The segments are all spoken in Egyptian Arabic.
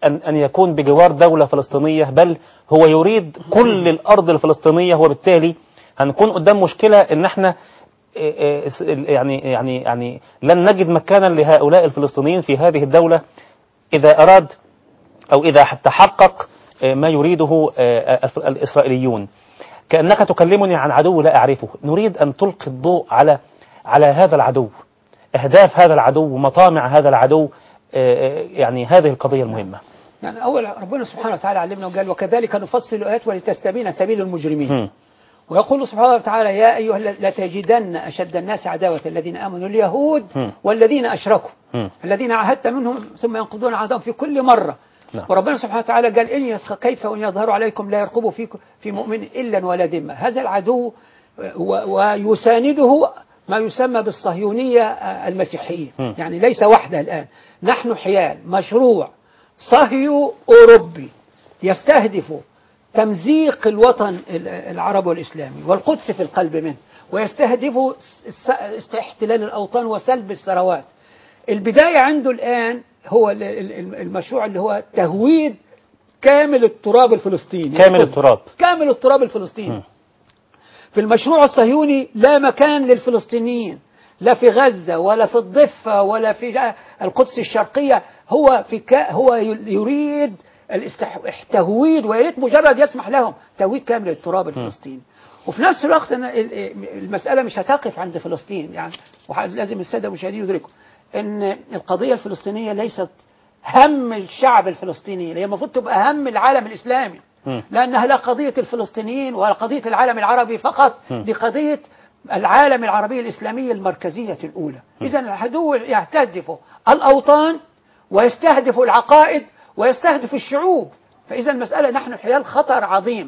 أن, أن يكون بجوار دولة فلسطينية بل هو يريد كل الأرض الفلسطينية وبالتالي هنكون قدام مشكلة ان احنا إيه إيه س- يعني يعني يعني لن نجد مكانا لهؤلاء الفلسطينيين في هذه الدولة إذا أراد أو إذا حتى حقق آه، ما يريده آه، الف- الإسرائيليون كأنك تكلمني عن عدو لا أعرفه نريد أن تلقي الضوء على على هذا العدو أهداف هذا العدو مطامع هذا العدو آه، آه، يعني هذه القضية المهمة يعني أول ربنا سبحانه وتعالى علمنا وقال وكذلك نفصل الآيات ولتستبين سبيل المجرمين هم. ويقول سبحانه وتعالى يا أيها ال- لتجدن أشد الناس عداوة الذين آمنوا اليهود هم. والذين أشركوا هم. الذين عاهدت منهم ثم ينقضون عهدهم في كل مرة نعم. وربنا سبحانه وتعالى قال إن يسخ كيف وإن يظهروا عليكم لا يرقبوا فيكم في مؤمن إلا ولا ذمة هذا العدو و- ويسانده ما يسمى بالصهيونية المسيحية هم. يعني ليس وحده الآن نحن حيال مشروع صهيو أوروبي يستهدف تمزيق الوطن ال- العربي والإسلامي والقدس في القلب منه ويستهدف س- س- احتلال الأوطان وسلب الثروات البداية عنده الآن هو ال- ال- المشروع اللي هو تهويد كامل التراب الفلسطيني كامل التراب كامل التراب الفلسطيني م. في المشروع الصهيوني لا مكان للفلسطينيين لا في غزة ولا في الضفة ولا في القدس الشرقية هو في كا هو يريد الاستح- التهويد ويا ريت مجرد يسمح لهم تهويد كامل التراب الفلسطيني وفي نفس الوقت أنا ال- المسألة مش هتقف عند فلسطين يعني وح- لازم السادة المشاهدين يدركوا ان القضية الفلسطينية ليست هم الشعب الفلسطيني هي المفروض تبقى هم العالم الإسلامي مم. لأنها لا قضية الفلسطينيين ولا قضية العالم العربي فقط مم. دي قضية العالم العربي الإسلامي المركزية الأولى إذا العدو يستهدف الأوطان ويستهدف العقائد ويستهدف الشعوب فإذا المسألة نحن حيال خطر عظيم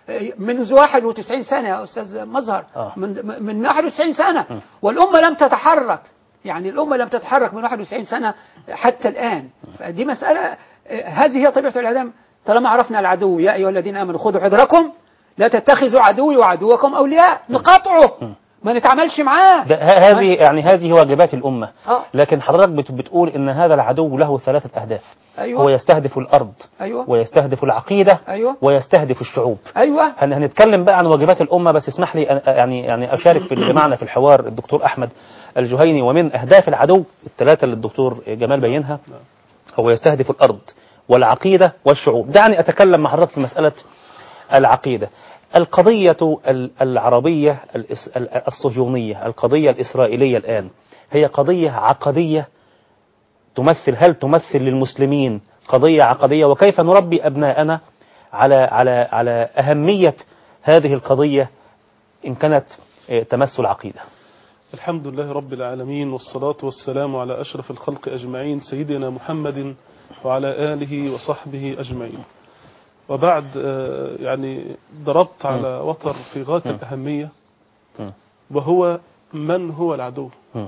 منذ 91 سنة يا أستاذ مظهر آه. من من 91 سنة والأمة لم تتحرك يعني الأمة لم تتحرك من 91 سنة حتى الآن فدي مسألة آه، هذه هي طبيعة الإعلام طالما عرفنا العدو يا أيها الذين آمنوا خذوا حذركم لا تتخذوا عدوي وعدوكم أولياء نقاطعه ما نتعاملش معاه ده ه- هذه يعني هذه واجبات الأمة آه. لكن حضرتك بت- بتقول إن هذا العدو له ثلاثة أهداف أيوة. هو يستهدف الأرض أيوة ويستهدف العقيدة أيوة ويستهدف الشعوب أيوة هن هنتكلم بقى عن واجبات الأمة بس اسمح لي أن- يعني يعني أشارك في معنا في الحوار الدكتور أحمد الجهيني ومن أهداف العدو الثلاثة اللي الدكتور جمال بينها هو يستهدف الأرض والعقيدة والشعوب دعني أتكلم مع حضرتك في مسألة العقيدة القضية ال- العربية الإس- ال- الصهيونية القضية الإسرائيلية الآن هي قضية عقدية تمثل هل تمثل للمسلمين قضية عقدية وكيف نربي أبناءنا على على على أهمية هذه القضية إن كانت آه، تمس العقيدة الحمد لله رب العالمين والصلاة والسلام على أشرف الخلق أجمعين سيدنا محمد وعلى آله وصحبه أجمعين وبعد آه، يعني ضربت على وتر في غاية الأهمية م. وهو من هو العدو م.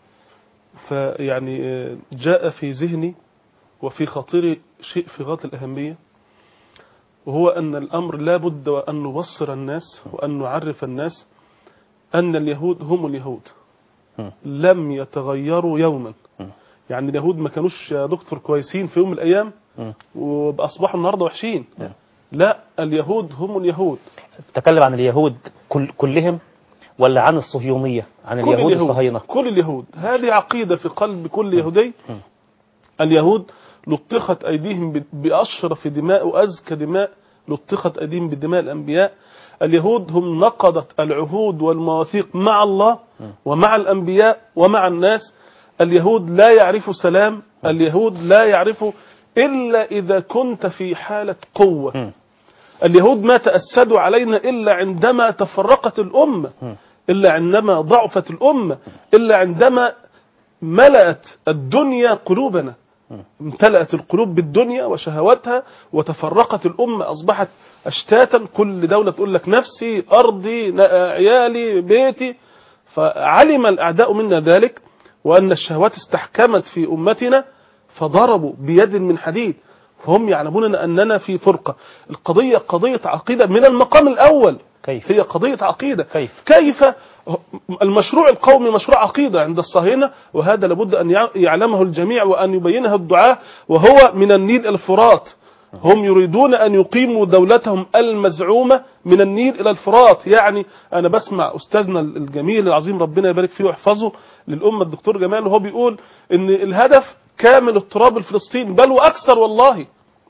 فيعني آه، جاء في ذهني وفي خاطري شيء في غاية الأهمية وهو أن الأمر لا بد وأن نبصر الناس وأن نعرف الناس أن اليهود هم اليهود م. لم يتغيروا يوما م. يعني اليهود ما كانوش يا دكتور كويسين في يوم من الأيام م. وأصبحوا النهاردة وحشين م. لا اليهود هم اليهود تتكلم عن اليهود كل كلهم ولا عن الصهيونية عن كل اليهود اليهود الصهاينة كل اليهود هذه عقيدة في قلب كل يهودي اليهود لطخت أيديهم ب- بأشرف دماء وأزكى دماء لطخت أيديهم بدماء الأنبياء اليهود هم نقضت العهود والمواثيق مع الله ومع الأنبياء ومع الناس اليهود لا يعرفوا سلام اليهود لا يعرفوا إلا إذا كنت في حالة قوة م. اليهود ما تأسدوا علينا إلا عندما تفرقت الأمة إلا عندما ضعفت الأمة إلا عندما ملأت الدنيا قلوبنا امتلأت القلوب بالدنيا وشهواتها وتفرقت الأمة أصبحت أشتاتا كل دولة تقول لك نفسي أرضي ن- عيالي بيتي فعلم الأعداء منا ذلك وأن الشهوات استحكمت في أمتنا فضربوا بيد من حديد فهم يعلمون أننا في فرقة القضية قضية عقيدة من المقام الأول كيف هي قضية عقيدة كيف؟ كيف المشروع القومي مشروع عقيدة عند الصهاينة وهذا لابد أن يع- يعلمه الجميع وأن يبينه الدعاة وهو من النيل إلى الفرات هم يريدون أن يقيموا دولتهم المزعومة من النيل إلى الفرات يعني أنا بسمع أستاذنا الجميل العظيم ربنا يبارك فيه ويحفظه للأمة الدكتور جمال وهو بيقول أن الهدف كامل التراب الفلسطيني بل وأكثر والله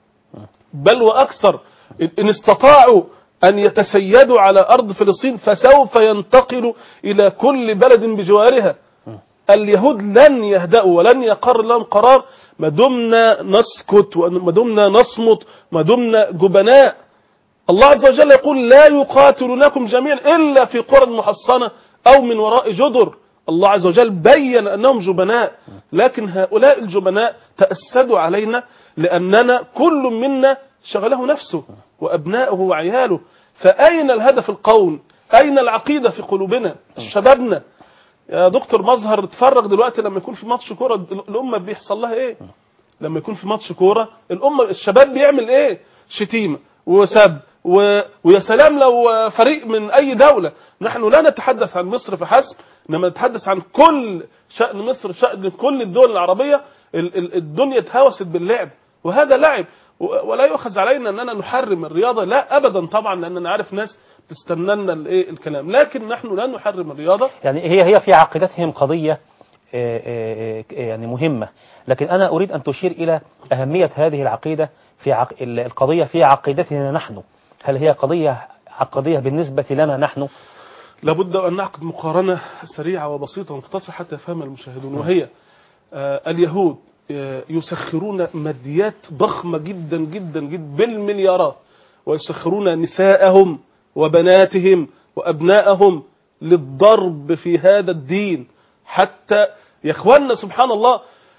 بل وأكثر إن استطاعوا أن يتسيدوا على أرض فلسطين فسوف ينتقلوا إلى كل بلد بجوارها اليهود لن يهدأوا ولن يقر لهم قرار ما دمنا نسكت وما دمنا نصمت ما دمنا جبناء الله عز وجل يقول لا يقاتلونكم جميعا إلا في قرى محصنة أو من وراء جدر الله عز وجل بين أنهم جبناء لكن هؤلاء الجبناء تأسدوا علينا لأننا كل منا شغله نفسه وأبنائه وعياله فأين الهدف القومي أين العقيدة في قلوبنا شبابنا يا دكتور مظهر اتفرج دلوقتي لما يكون في ماتش كوره الامه بيحصل لها ايه لما يكون في ماتش كوره الامه الشباب بيعمل ايه شتيمه وسب و... ويا سلام لو فريق من اي دوله نحن لا نتحدث عن مصر فحسب انما نتحدث عن كل شان مصر شان كل الدول العربيه ال... ال... الدنيا اتهوست باللعب وهذا لعب و... ولا يؤخذ علينا اننا نحرم الرياضه لا ابدا طبعا لاننا عارف ناس تستنى لنا الايه الكلام لكن نحن لا نحرم الرياضه يعني هي هي في عقيدتهم قضية آه، آه، آه، يعني مهمة لكن أنا أريد أن تشير إلى أهمية هذه العقيدة في عق... ال- القضية في عقيدتنا نحن هل هي قضية عقدية بالنسبة لنا نحن لابد أن نعقد مقارنة سريعة وبسيطة ومختصرة حتى يفهم المشاهدون وهي آه، اليهود آه، يسخرون ماديات ضخمة جدا جدا جدا بالمليارات ويسخرون نساءهم وبناتهم وأبنائهم للضرب في هذا الدين حتى يا اخوانا سبحان الله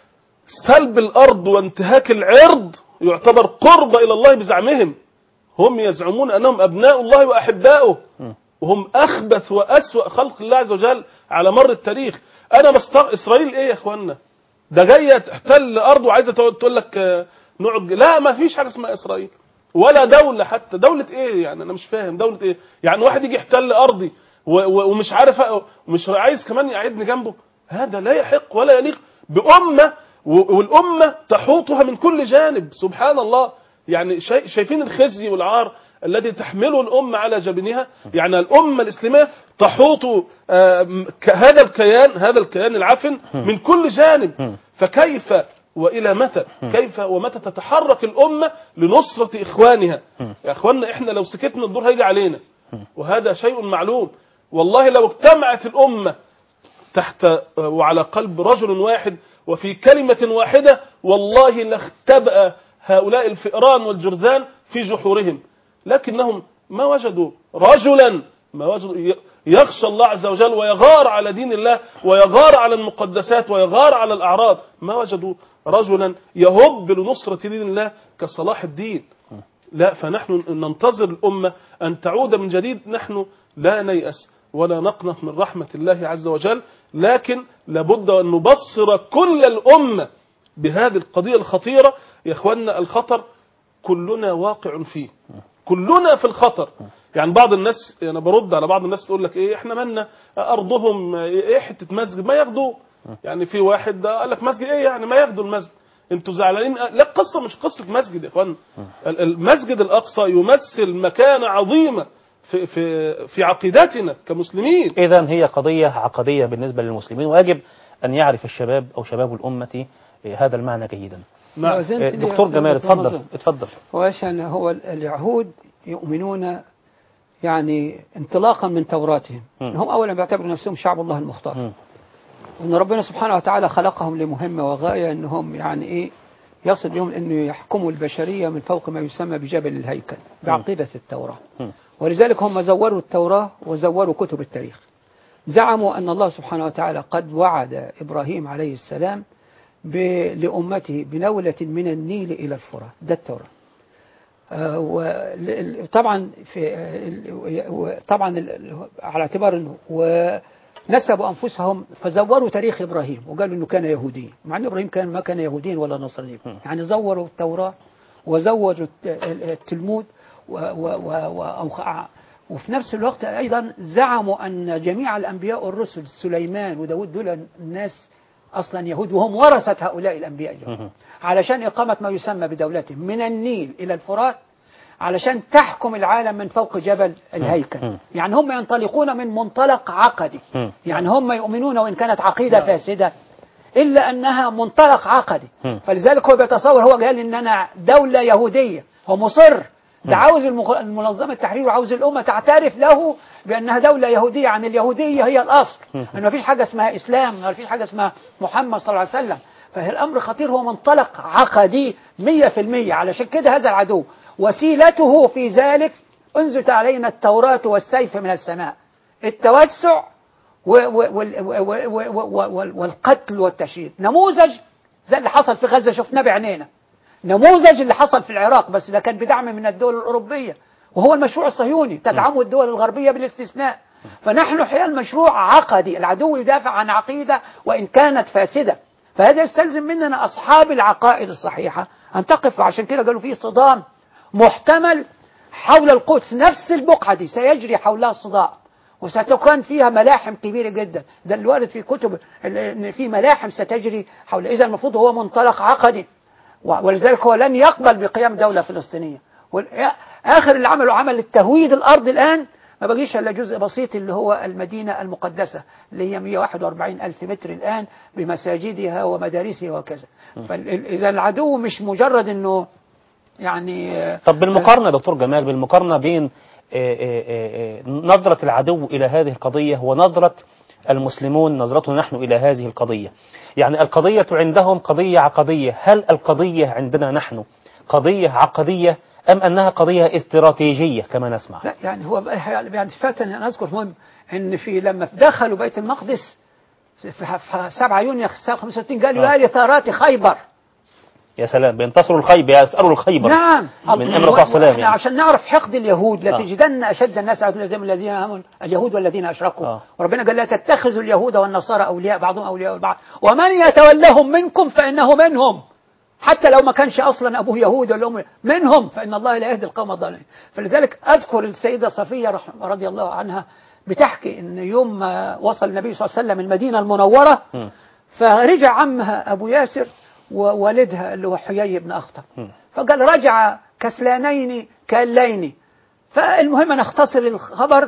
سلب الأرض وانتهاك العرض يعتبر قرب إلى الله بزعمهم هم يزعمون أنهم أبناء الله وأحباؤه وهم أخبث وأسوأ خلق الله عز وجل على مر التاريخ أنا بستغ... إسرائيل إيه يا إخوانا ده جاية تحتل أرض وعايزة تقعد تقول لك آه، نقعد لا ما فيش حاجة اسمها إسرائيل ولا دولة حتى دولة إيه يعني أنا مش فاهم دولة إيه يعني واحد يجي يحتل أرضي و... و... ومش عارف أ- ومش عايز كمان يقعدني جنبه هذا لا يحق ولا يليق بأمة و... والأمة تحوطها من كل جانب سبحان الله يعني شاي... شايفين الخزي والعار الذي تحمله الأمة على جبينها يعني الأمة الإسلامية تحوط آه، م- ك- هذا الكيان هذا الكيان العفن من كل جانب فكيف وإلى متى كيف ومتى تتحرك الأمة لنصرة إخوانها يا إخواننا إحنا لو سكتنا الدور هيجي علينا وهذا شيء معلوم والله لو اجتمعت الأمة تحت وعلى قلب رجل واحد وفي كلمة واحدة والله لاختبأ هؤلاء الفئران والجرذان في جحورهم لكنهم ما وجدوا رجلا ما وجدوا ي- يخشى الله عز وجل ويغار على دين الله ويغار على المقدسات ويغار على الأعراض ما وجدوا رجلا يهب لنصرة دين الله كصلاح الدين لا فنحن ننتظر الأمة أن تعود من جديد نحن لا نيأس ولا نقنط من رحمة الله عز وجل لكن لابد أن نبصر كل الأمة بهذه القضية الخطيرة يا إخواننا الخطر كلنا واقع فيه كلنا في الخطر يعني بعض الناس انا برد على بعض الناس تقول لك ايه احنا مالنا ارضهم ايه حته مسجد ما ياخدوه يعني في واحد قال لك مسجد ايه يعني ما ياخدوا المسجد انتوا زعلانين لا القصه مش قصه مسجد يا اخوان ال- المسجد الاقصى يمثل مكانه عظيمه في في في عقيدتنا كمسلمين إذا هي قضية عقدية بالنسبة للمسلمين ويجب أن يعرف الشباب أو شباب الأمة هذا المعنى جيدا نعم وزنت لي يا دكتور أستاذ جمال دكتور اتفضل مظهر. اتفضل وعشان هو اليهود يؤمنون يعني انطلاقا من توراتهم مم. هم اولا بيعتبروا نفسهم شعب الله المختار مم. وان ربنا سبحانه وتعالى خلقهم لمهمه وغايه انهم يعني ايه يصل بهم انه يحكموا البشريه من فوق ما يسمى بجبل الهيكل بعقيده التوراه مم. ولذلك هم زوروا التوراه وزوروا كتب التاريخ زعموا ان الله سبحانه وتعالى قد وعد ابراهيم عليه السلام ب- لامته بنوله من النيل الى الفرات ده التوراه آه، وال- طبعا في آه، ال- و- طبعا ال- على اعتبار انه ونسبوا انفسهم فزوروا تاريخ ابراهيم وقالوا انه كان يهوديا مع ان ابراهيم كان ما كان يهوديا ولا نصرانيا يعني زوروا التوراه وزوروا الت- التلمود و- و- و- وأوخ- وفي نفس الوقت أيضا زعموا أن جميع الأنبياء والرسل سليمان وداود دول الناس أصلا يهود وهم ورثة هؤلاء الأنبياء اليهود مهم. علشان إقامة ما يسمى بدولتهم من النيل إلى الفرات علشان تحكم العالم من فوق جبل الهيكل مم. يعني هم ينطلقون من منطلق عقدي مم. يعني هم يؤمنون وإن كانت عقيدة فاسدة إلا أنها منطلق عقدي مم. فلذلك هو بيتصور هو قال إن أنا دولة يهودية هو مصر ده عاوز المخ- المنظمة التحرير وعاوز الأمة تعترف له بأنها دولة يهودية عن اليهودية هي الأصل أن ما فيش حاجة اسمها إسلام ما فيش حاجة اسمها محمد صلى الله عليه وسلم فهي الأمر خطير هو منطلق عقدي مية في المية علشان كده هذا العدو وسيلته في ذلك أنزلت علينا التوراة والسيف من السماء التوسع و- و- وال- و- و- و- و- والقتل والتشريد نموذج زي اللي حصل في غزة شفناه بعينينا نموذج اللي حصل في العراق بس ده كان بدعم من الدول الأوروبية وهو المشروع الصهيوني تدعمه الدول الغربية بالاستثناء فنحن حيال مشروع عقدي العدو يدافع عن عقيدة وإن كانت فاسدة فهذا يستلزم مننا أصحاب العقائد الصحيحة أن تقف عشان كده قالوا فيه صدام محتمل حول القدس نفس البقعة دي سيجري حولها الصدام وستكون فيها ملاحم كبيرة جدا ده اللي وارد في كتب ال- ان في ملاحم ستجري حول اذا المفروض هو منطلق عقدي و- ولذلك هو لن يقبل بقيام دولة فلسطينية وال- آخر اللي عمله عمل التهويد الأرض الآن ما بقيش إلا جزء بسيط اللي هو المدينة المقدسة اللي هي 141 ألف متر الآن بمساجدها ومدارسها وكذا فإذا العدو مش مجرد أنه يعني آه، طب بالمقارنة يا دكتور جمال بالمقارنة بين آه، آه، آه، نظرة العدو إلى هذه القضية ونظرة المسلمون نظرتنا نحن إلى هذه القضية يعني القضية عندهم قضية عقدية هل القضية عندنا نحن قضية عقدية أم أنها قضية استراتيجية كما نسمع لا يعني هو يعني فاتن أنا أذكر مهم أن في لما دخلوا بيت المقدس في في 7 يونيو 65 قالوا آه. يا لثارات خيبر يا سلام بينتصروا الخيبر يسألوا الخيبر نعم من أمر صلى الله عليه وسلم وإحنا يعني. عشان نعرف حقد اليهود آه. لتجدن أشد الناس عدوا زي الذين آمنوا اليهود والذين أشركوا آه. وربنا قال لا تتخذوا اليهود والنصارى أولياء بعضهم أولياء البعض ومن يتولهم منكم فإنه منهم حتى لو ما كانش أصلا أبوه يهود ولا أمه منهم فإن الله لا يهدي القوم الظالمين فلذلك أذكر السيدة صفية رح- رضي الله عنها بتحكي أن يوم ما وصل النبي صلى الله عليه وسلم المدينة المنورة مم. فرجع عمها أبو ياسر ووالدها اللي هو حيي بن أخطب مم. فقال رجع كسلانين كاللين فالمهم أنا أختصر الخبر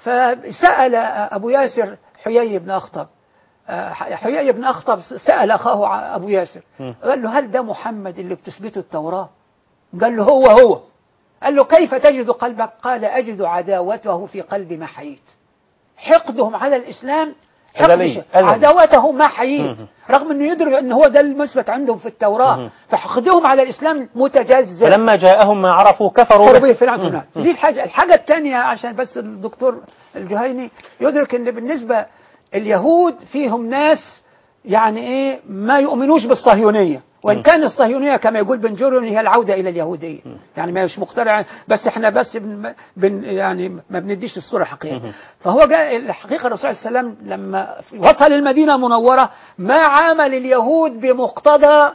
فسأل أبو ياسر حيي بن أخطب آه، حيي بن أخطب سأل أخاه ع- أبو ياسر مم. قال له هل ده محمد اللي بتثبته التوراة قال له هو هو قال له كيف تجد قلبك قال أجد عداوته في قلبي ما حييت حقدهم على الإسلام حقد أزلي، ش- أزلي. عداوته ما حييت مم. رغم أنه يدرك أنه هو ده المثبت عندهم في التوراة مم. فحقدهم على الإسلام متجذر فلما جاءهم ما عرفوا كفروا كفروا به به في العنصر دي الحاجة الحاجة الثانية عشان بس الدكتور الجهيني يدرك ان بالنسبة اليهود فيهم ناس يعني ايه ما يؤمنوش بالصهيونية وان كان الصهيونية كما يقول بن جورون هي العودة الى اليهودية يعني ما مش مقتنع بس احنا بس بن بن يعني ما بنديش الصورة الحقيقية فهو جاء الحقيقة الرسول صلى الله عليه وسلم لما وصل المدينة المنورة ما عامل اليهود بمقتضى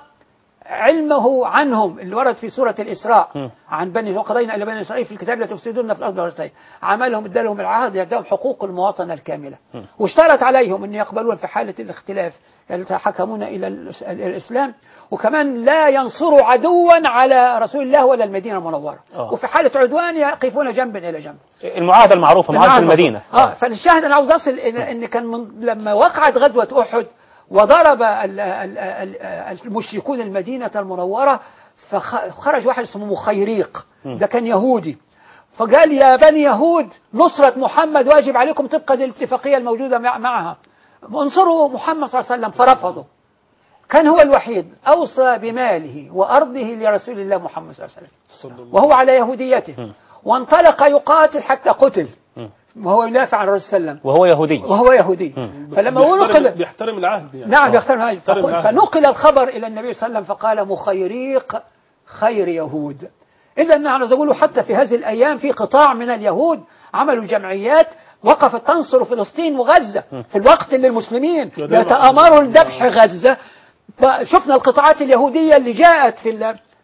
علمه عنهم اللي ورد في سورة الإسراء مم. عن بني وقضينا إلى بني إسرائيل في الكتاب لا تفسدون في الأرض مرتين عملهم ادالهم العهد يدهم حقوق المواطنة الكاملة واشترط عليهم أن يقبلون في حالة الاختلاف يتحكمون إلى الإس- الإسلام وكمان لا ينصروا عدوا على رسول الله ولا المدينة المنورة آه. وفي حالة عدوان يقفون جنبا إلى جنب المعاهدة المعروفة معاهدة المدينة اه فالشاهد انا عاوز اصل ان ان كان من لما وقعت غزوه احد وضرب ال- ال- ال- المشركون المدينه المنوره فخرج واحد اسمه مخيريق ده كان يهودي فقال يا بني يهود نصرة محمد واجب عليكم طبقا للاتفاقية الموجودة مع- معها انصروا محمد صلى الله عليه وسلم فرفضوا كان هو الوحيد أوصى بماله وأرضه لرسول الله محمد صلى الله عليه وسلم صلى الله وهو على يهوديته وانطلق يقاتل حتى قتل وهو يدافع عن الرسول صلى الله عليه وسلم وهو يهودي وهو يهودي بس فلما بيحترم- نقل بيحترم العهد يعني نعم آه. يختار هذا يحترم فقل- العهد. فنقل الخبر إلى النبي صلى الله عليه وسلم فقال مخيريق خير يهود إذا نحن نقول حتى في هذه الأيام في قطاع من اليهود عملوا جمعيات وقفت تنصر فلسطين وغزة في الوقت اللي المسلمين يدعو- يتآمروا لذبح غزة شفنا القطاعات اليهودية اللي جاءت في ال-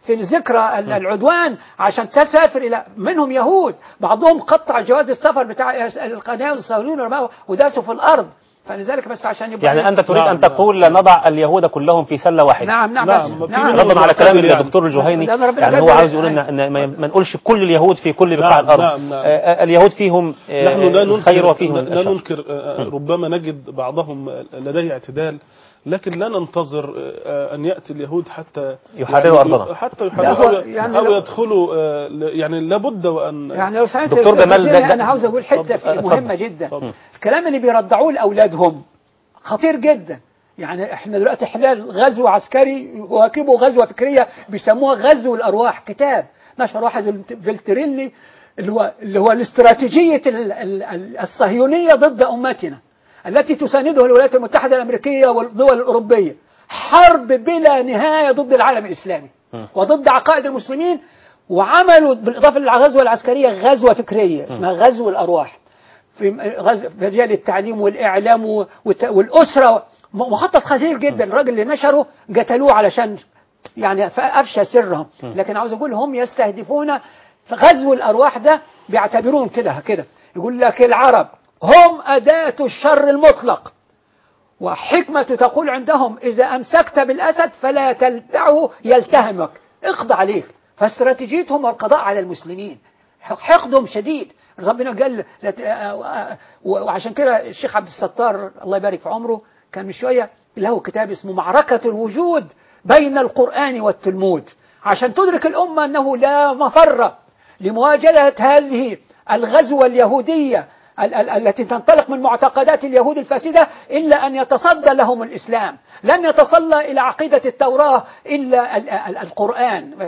في ذكرى ال- العدوان عشان تسافر الى منهم يهود بعضهم قطع جواز السفر بتاع القناه الصهيونيين ورماه وداسوا في الارض فلذلك بس عشان يبقى يعني أنت تريد نعم، أن تقول نضع اليهود كلهم في سلة واحدة نعم نعم نعم، بس في نعم منهم ردا على كلام يعني. الدكتور الجهيني لأن ربنا يعني هو قال- عاوز يقول ان إن ما ما نقولش كل اليهود في كل بقاع نعم، الارض نعم، نعم. آه، آه، اليهود فيهم آه، نحن لا الخير ننكر وفيهم لا الشر ننكر آه، ربما نجد بعضهم لديه اعتدال لكن لا ننتظر آه، ان ياتي اليهود حتى يحرروا يعني أرضنا. حتى لا، يحرروا هو أو- يعني او لو- يدخلوا آه، ل- يعني لابد وان يعني لو سمحت دكتور يا أستاذ جمال، ده- جيلي، ده- انا عاوز اقول حته اتفضل، في اتفضل. مهمه جدا اتفضل. الكلام اللي بيرضعوه لاولادهم خطير جدا يعني احنا دلوقتي احلال غزو عسكري يواكبه غزوه فكريه بيسموها غزو الارواح كتاب نشر واحد فيلتريني اللي هو اللي هو الاستراتيجيه ال- ال- ال- الصهيونيه ضد امتنا التي تساندها الولايات المتحده الامريكيه والدول الاوروبيه حرب بلا نهايه ضد العالم الاسلامي وضد عقائد المسلمين وعملوا بالاضافه للغزوه العسكريه غزوه فكريه اسمها غزو الارواح في غز- في مجال التعليم والاعلام و- والت- والاسره م- مخطط خطير جدا الراجل اللي نشره قتلوه علشان يعني ف- افشى سرهم لكن عاوز اقول هم يستهدفون في غزو الارواح ده بيعتبرون كده كده يقول لك العرب هم اداه الشر المطلق وحكمة تقول عندهم إذا أمسكت بالأسد فلا تلدعه يلتهمك اقضى عليه فاستراتيجيتهم القضاء على المسلمين حقدهم شديد ربنا قال لا ت- آه، آه، وعشان كده الشيخ عبد الستار الله يبارك في عمره كان من شوية له كتاب اسمه معركة الوجود بين القرآن والتلمود عشان تدرك الأمة أنه لا مفر لمواجهة هذه الغزوة اليهودية ال- ال- التي تنطلق من معتقدات اليهود الفاسدة إلا أن يتصدى لهم الإسلام لن يتصلى إلى عقيدة التوراة إلا ال- ال- القرآن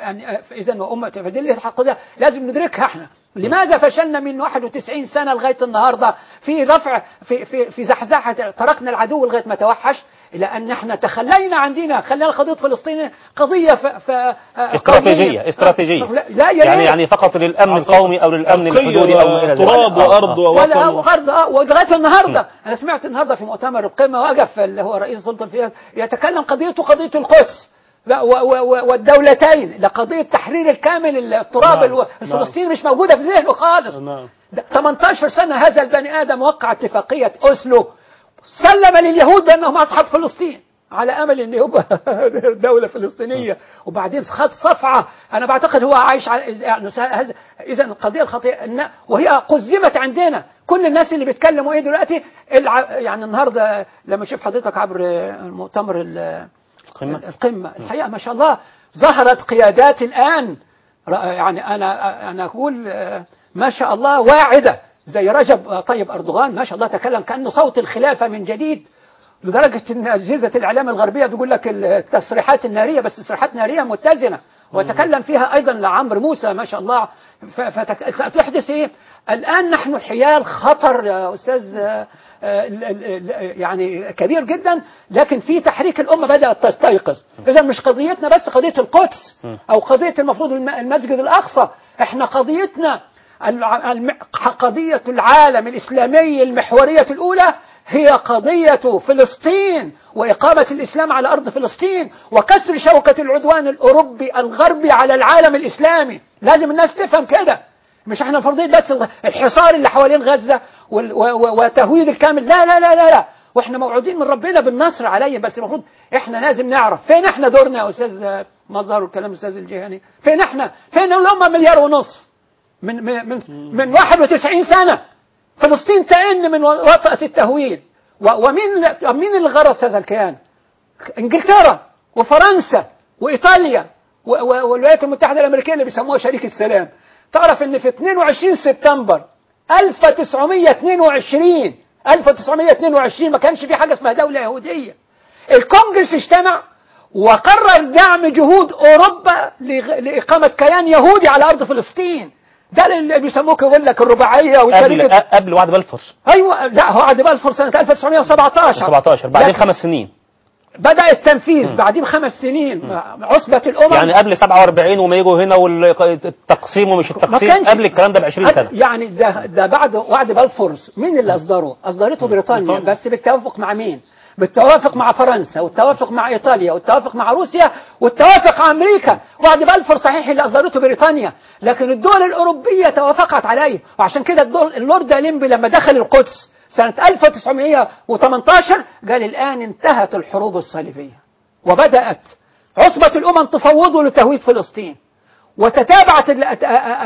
إذا وأمة فدي الحقيقة لازم ندركها احنا لماذا فشلنا من 91 سنة لغاية النهاردة في رفع في في في زحزحة تركنا العدو لغاية ما توحش إلى أن احنا تخلينا عندنا خلينا قضية فلسطين قضية ف ف استراتيجية قومية. استراتيجية لا, لا يا يعني ريت. يعني فقط للأمن القومي أو للأمن عرقية الحدودي أو ما إلى ذلك تراب آه. وارض ولا ووطن غرد اه ولغايه النهارده انا سمعت النهارده في مؤتمر القمه وقف اللي هو رئيس سلطه الفئات يتكلم قضيته قضيه القدس لا، و- و- و- والدولتين لقضيه تحرير الكامل التراب نعم، الو- الفلسطيني مش موجوده في ذهنه خالص نعم ده 18 سنه هذا البني ادم وقع اتفاقيه اوسلو سلم لليهود بانهم اصحاب فلسطين على امل ان يبقى دوله فلسطينيه وبعدين خد صفعه انا بعتقد هو عايش على يعني هذا- اذا القضيه الخطيره إن وهي قزمت عندنا كل الناس اللي بيتكلموا ايه دلوقتي الع... يعني النهارده لما اشوف حضرتك عبر المؤتمر ال- القمة القمة الحقيقة ما شاء الله ظهرت قيادات الآن رأ- يعني أنا أنا أقول آه، ما شاء الله واعدة زي رجب آه، طيب أردوغان ما شاء الله تكلم كأنه صوت الخلافة من جديد لدرجة أن أجهزة الإعلام الغربية تقول لك التصريحات النارية بس تصريحات نارية متزنة وتكلم فيها أيضا لعمرو موسى ما شاء الله ف- فتك- فتحدث إيه الآن نحن حيال خطر يا أستاذ آه، آه، ال- ال- ال- يعني كبير جدا لكن في تحريك الأمة بدأت تستيقظ إذا مش قضيتنا بس قضية القدس أو قضية المفروض الم- المسجد الأقصى إحنا قضيتنا الع- الم- قضية العالم الإسلامي المحورية الأولى هي قضية فلسطين وإقامة الإسلام على أرض فلسطين وكسر شوكة العدوان الأوروبي الغربي على العالم الإسلامي لازم الناس تفهم كده مش احنا فرضين بس الحصار اللي حوالين غزة وال- و- و- وتهويد الكامل لا لا لا لا لا واحنا موعودين من ربنا بالنصر عليهم بس المفروض احنا لازم نعرف فين احنا دورنا يا استاذ مظهر والكلام الاستاذ الجهني فين احنا فين الامه مليار ونصف من من من, من 91 سنه فلسطين تئن من وطأة التهويد و- ومين مين اللي غرس هذا الكيان؟ انجلترا وفرنسا وايطاليا و- و- والولايات المتحده الامريكيه اللي بيسموها شريك السلام تعرف ان في 22 سبتمبر 1922 1922 ما كانش في حاجه اسمها دوله يهوديه الكونجرس اجتمع وقرر دعم جهود اوروبا لغ- لاقامه كيان يهودي على ارض فلسطين ده اللي بيسموه يقول لك الرباعيه قبل والشركه قبل وعد بلفور ايوه لا هو عاد بلفور سنه 1917 17 بعدين لكن خمس سنين بدا التنفيذ بعدين بخمس سنين عصبه الامم يعني قبل 47 وما يجوا هنا والتقسيم ومش التقسيم كانش- قبل الكلام ده ب 20 سنة يعني ده ده بعد وعد بلفور مين اللي اصدره؟ اصدرته بريطانيا بريطانيا. بس بالتوافق مع مين؟ بالتوافق مع فرنسا والتوافق مع ايطاليا والتوافق مع روسيا والتوافق مع امريكا وبعد بلفور صحيح اللي اصدرته بريطانيا لكن الدول الاوروبيه توافقت عليه وعشان كده الدول- اللورد اليمبي لما دخل القدس سنه 1918 قال الان انتهت الحروب الصليبيه وبدات عصبه الامم تفوض لتهويد فلسطين وتتابعت ال- ال-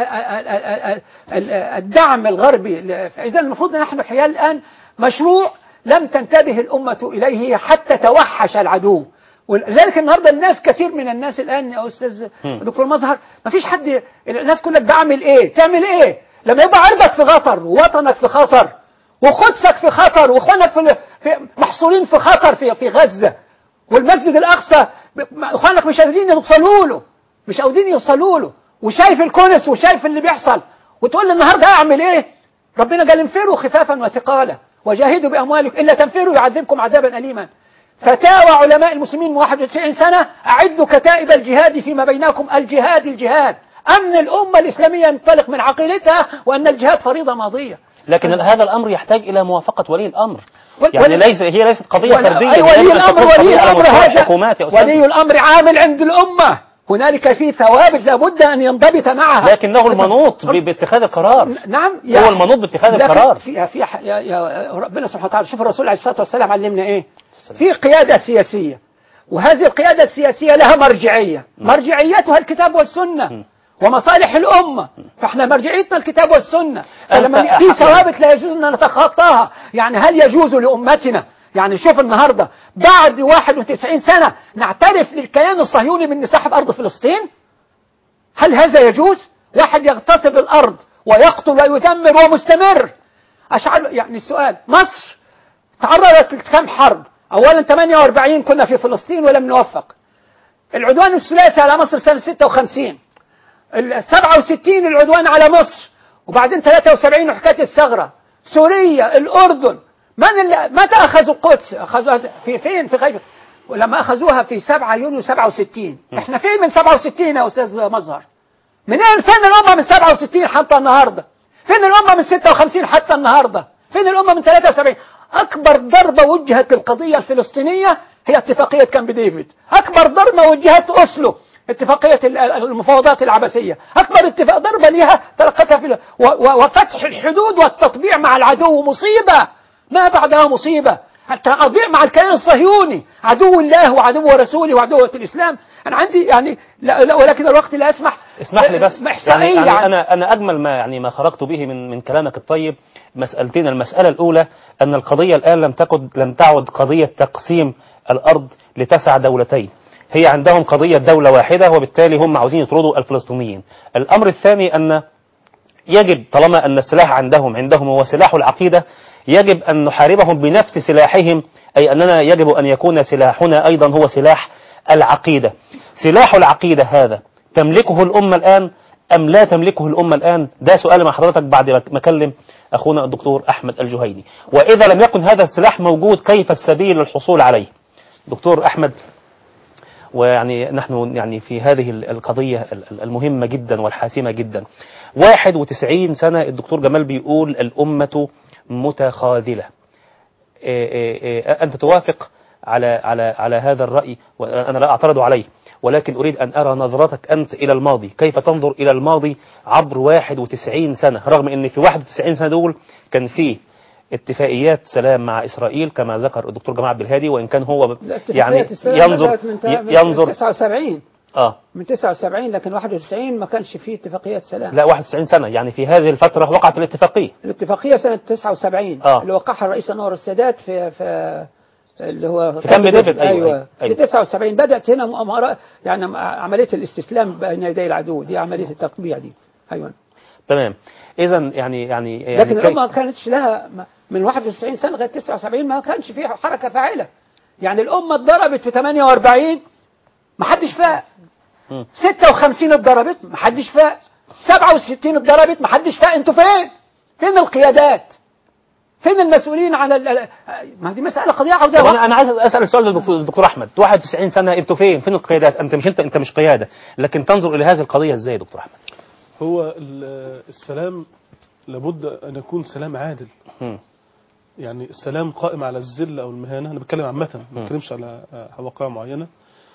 ال- ال- الدعم الغربي إذا المفروض نحن حيال الآن مشروع لم تنتبه الأمة إليه حتى توحش العدو ولذلك النهارده الناس كثير من الناس الآن يا أستاذ دكتور مظهر ما فيش حد الناس كلها بعمل إيه تعمل إيه لما يبقى عرضك في خطر ووطنك في خطر وقدسك في خطر واخوانك في في- محصورين في خطر في في غزة والمسجد الأقصى ب- اخوانك مش قادرين يوصلوا له مش قادرين يوصلوا له وشايف الكنس وشايف اللي بيحصل وتقول لي النهارده اعمل ايه ربنا قال انفروا خفافا وثقالا وجاهدوا باموالكم الا تنفروا يعذبكم عذابا اليما فتاوى علماء المسلمين من 91 سنه اعدوا كتائب الجهاد فيما بينكم الجهاد الجهاد ان الامه الاسلاميه ينطلق من عقيدتها وان الجهاد فريضه ماضيه لكن هذا الامر يحتاج الى موافقه ولي الامر وال- يعني ولي- ليس هي ليست قضيه ولا- فرديه أي هي ولي يجب أن الأمر تكون ولي قضية على الأمر مستوى هذا الحكومات يا أستاذ. ولي الأمر عامل عند الأمة هنالك في ثوابت لابد أن ينضبط معها لكنه المنوط ب- باتخاذ القرار نعم هو المنوط باتخاذ لكن القرار. في في ح- يا يا ربنا سبحانه وتعالى شوف الرسول عليه الصلاة والسلام علمنا إيه في قيادة سياسية وهذه القيادة السياسية لها مرجعية مرجعيتها الكتاب والسنة ومصالح الأمة فاحنا مرجعيتنا الكتاب والسنة فلما أنت في أحد- ثوابت لا يجوز أن نتخطاها يعني هل يجوز لأمتنا يعني شوف النهاردة بعد 91 سنة نعترف للكيان الصهيوني من مساحة أرض فلسطين هل هذا يجوز واحد يغتصب الأرض ويقتل ويدمر ومستمر أشعر يعني السؤال مصر تعرضت لكم حرب أولا 48 كنا في فلسطين ولم نوفق العدوان الثلاثي على مصر سنة 56 ال 67 العدوان على مصر وبعدين 73 حكاية الثغرة سوريا الأردن من اللي متى أخذوا القدس أخذوها في فين في غيب ولما أخذوها في 7 يونيو 67 احنا فين من 67 يا أستاذ مظهر منين فين الأمة من 67 حتى النهاردة فين الأمة من 56 حتى النهاردة فين الأمة من 73 أكبر ضربة وجهت للقضية الفلسطينية هي اتفاقية كامب ديفيد أكبر ضربة وجهت أوسلو اتفاقية ال- ال- المفاوضات العبثية أكبر اتفاق ضربة لها تلقتها في ال- و- و- وفتح الحدود والتطبيع مع العدو مصيبة ما بعدها مصيبة التطبيع مع الكيان الصهيوني عدو الله وعدو رسوله وعدوة الإسلام أنا عندي يعني لا لا ولكن الوقت لا يسمح اسمح لي بس إحصائية يعني, يعني يعني. انا انا اجمل ما يعني ما خرجت به من من كلامك الطيب مسالتين المساله الاولى ان القضيه الان لم تكن لم تعد قضيه تقسيم الارض لتسع دولتين هي عندهم قضيه دوله واحده وبالتالي هم عاوزين يطردوا الفلسطينيين الامر الثاني ان يجب طالما أن السلاح عندهم عندهم هو سلاح العقيدة يجب أن نحاربهم بنفس سلاحهم أي أننا يجب أن يكون سلاحنا أيضا هو سلاح العقيدة سلاح العقيدة هذا تملكه الأمة الآن أم لا تملكه الأمة الآن ده سؤال مع حضرتك بعد ما أكلم أخونا الدكتور أحمد الجهيني وإذا لم يكن هذا السلاح موجود كيف السبيل للحصول عليه دكتور أحمد ويعني نحن يعني في هذه القضية المهمة جدا والحاسمة جدا 91 سنة الدكتور جمال بيقول الأمة متخاذلة إيه إيه إيه أنت توافق على على على هذا الرأي وأنا لا أعترض عليه ولكن أريد أن أرى نظرتك أنت إلى الماضي كيف تنظر إلى الماضي عبر 91 سنة رغم أن في 91 سنة دول كان فيه اتفاقيات سلام مع إسرائيل كما ذكر الدكتور جمال عبد الهادي وإن كان هو يعني ينظر ينظر 79 اه من 79 لكن 91 ما كانش فيه اتفاقيات سلام لا 91 سنة يعني في هذه الفترة وقعت الاتفاقية الاتفاقية سنة 79 آه. اللي وقعها الرئيس أنور السادات في في اللي هو في كامب ديفيد، أيوة، أيوة, أيوة. أيوة. في 79 بدأت هنا مؤامرة يعني عملية الاستسلام بين يدي العدو دي عملية التطبيع دي أيوة تمام إذا يعني يعني, يعني لكن كي- الأمة ما كانتش لها من 91 سنة لغاية 79 ما كانش فيها حركة فاعلة يعني الأمة اتضربت في 48 ما حدش فاق مم. 56 اتضربت ما حدش فاق 67 اتضربت ما حدش فاق انتوا فين؟ فين القيادات؟ فين المسؤولين عن ال... ال- ما دي مسألة قضية عاوزة طب وقت. انا انا عايز اسال السؤال ده للدكتور الدكتور احمد 91 سنه انتوا فين فين القيادات انت مش انت انت مش قياده لكن تنظر الى هذه القضيه ازاي يا دكتور احمد هو ال- السلام لابد أن يكون سلام عادل مم. يعني السلام قائم على الذل او المهانه انا بتكلم عامه ما بتكلمش على آه، واقعه معينه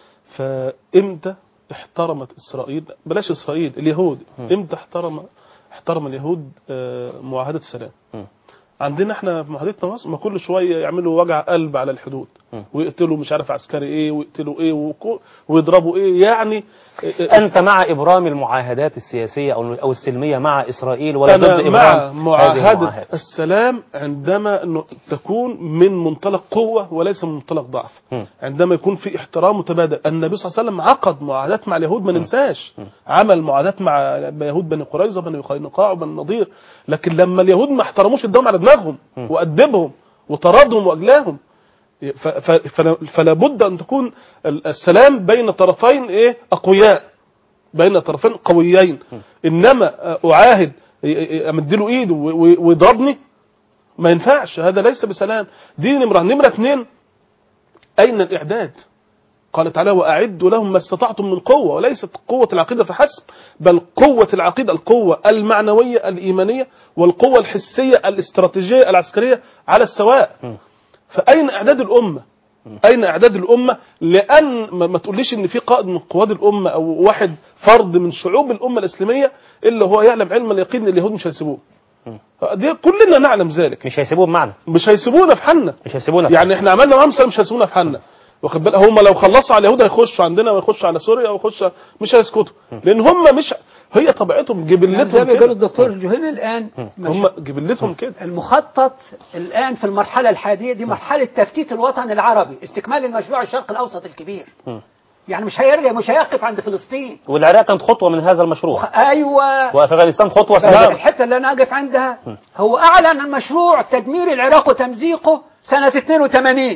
فامتى احترمت اسرائيل بلاش اسرائيل اليهود امتى احترم احترم اليهود آه، معاهده السلام مم. عندنا احنا في معاهدتنا مصر ما كل شويه يعملوا وجع قلب على الحدود مم. ويقتلوا مش عارف عسكري ايه ويقتلوا ايه وكو- ويضربوا ايه يعني أنت مع إبرام المعاهدات السياسية أو أو السلمية مع إسرائيل ولا ضد أنا مع إبرام هذه معاهدة المعاهدات؟ السلام عندما إنه تكون من منطلق قوة وليس من منطلق ضعف مم. عندما يكون في احترام متبادل النبي صلى الله عليه وسلم عقد معاهدات مع اليهود ما ننساش عمل معاهدات مع يهود بني قريظة بني قينقاع وبني النضير لكن لما اليهود ما احترموش ادهم على دماغهم وأدبهم وطردهم وأجلاهم ف- ف- فلا- فلا بد أن تكون ال- السلام بين طرفين إيه أقوياء بين طرفين قويين انما اعاهد امد له ايده و- و- ويضربني ما ينفعش هذا ليس بسلام دي نمره نمره اثنين اين الاعداد قال تعالى واعدوا لهم ما استطعتم من قوه وليست قوه العقيده فحسب بل قوه العقيده القوه المعنويه الايمانيه والقوه الحسيه الاستراتيجيه العسكريه على السواء فاين اعداد الامه اين اعداد الامه لان ما ما تقوليش ان في قائد من قواد الامه او واحد فرد من شعوب الامه الاسلاميه الا هو يعلم علم اليقين ان اليهود مش هيسيبوه دي كلنا نعلم ذلك مش هيسيبوه بمعنى مش هيسيبونا في حالنا مش هيسيبونا في يعني احنا عملنا معاهم سلام مش هيسيبونا في حالنا واخد بالك هم لو خلصوا على اليهود هيخشوا عندنا ويخشوا على سوريا ويخشوا مش هيسكتوا لان هم مش هي طبيعتهم يعني زي جبلتهم ما قال كده الدكتور جهين الآن مش- هم جبلتهم كده المخطط الآن في المرحلة الحادية دي مرحلة تفتيت الوطن العربي استكمال المشروع الشرق الأوسط الكبير يعني مش هيرجع مش هيقف عند فلسطين والعراق كانت خطوة من هذا المشروع أيوة وأفغانستان خطوة بس سابقة الحتة اللي أنا أقف عندها هو أعلن عن مشروع تدمير العراق وتمزيقه سنة 82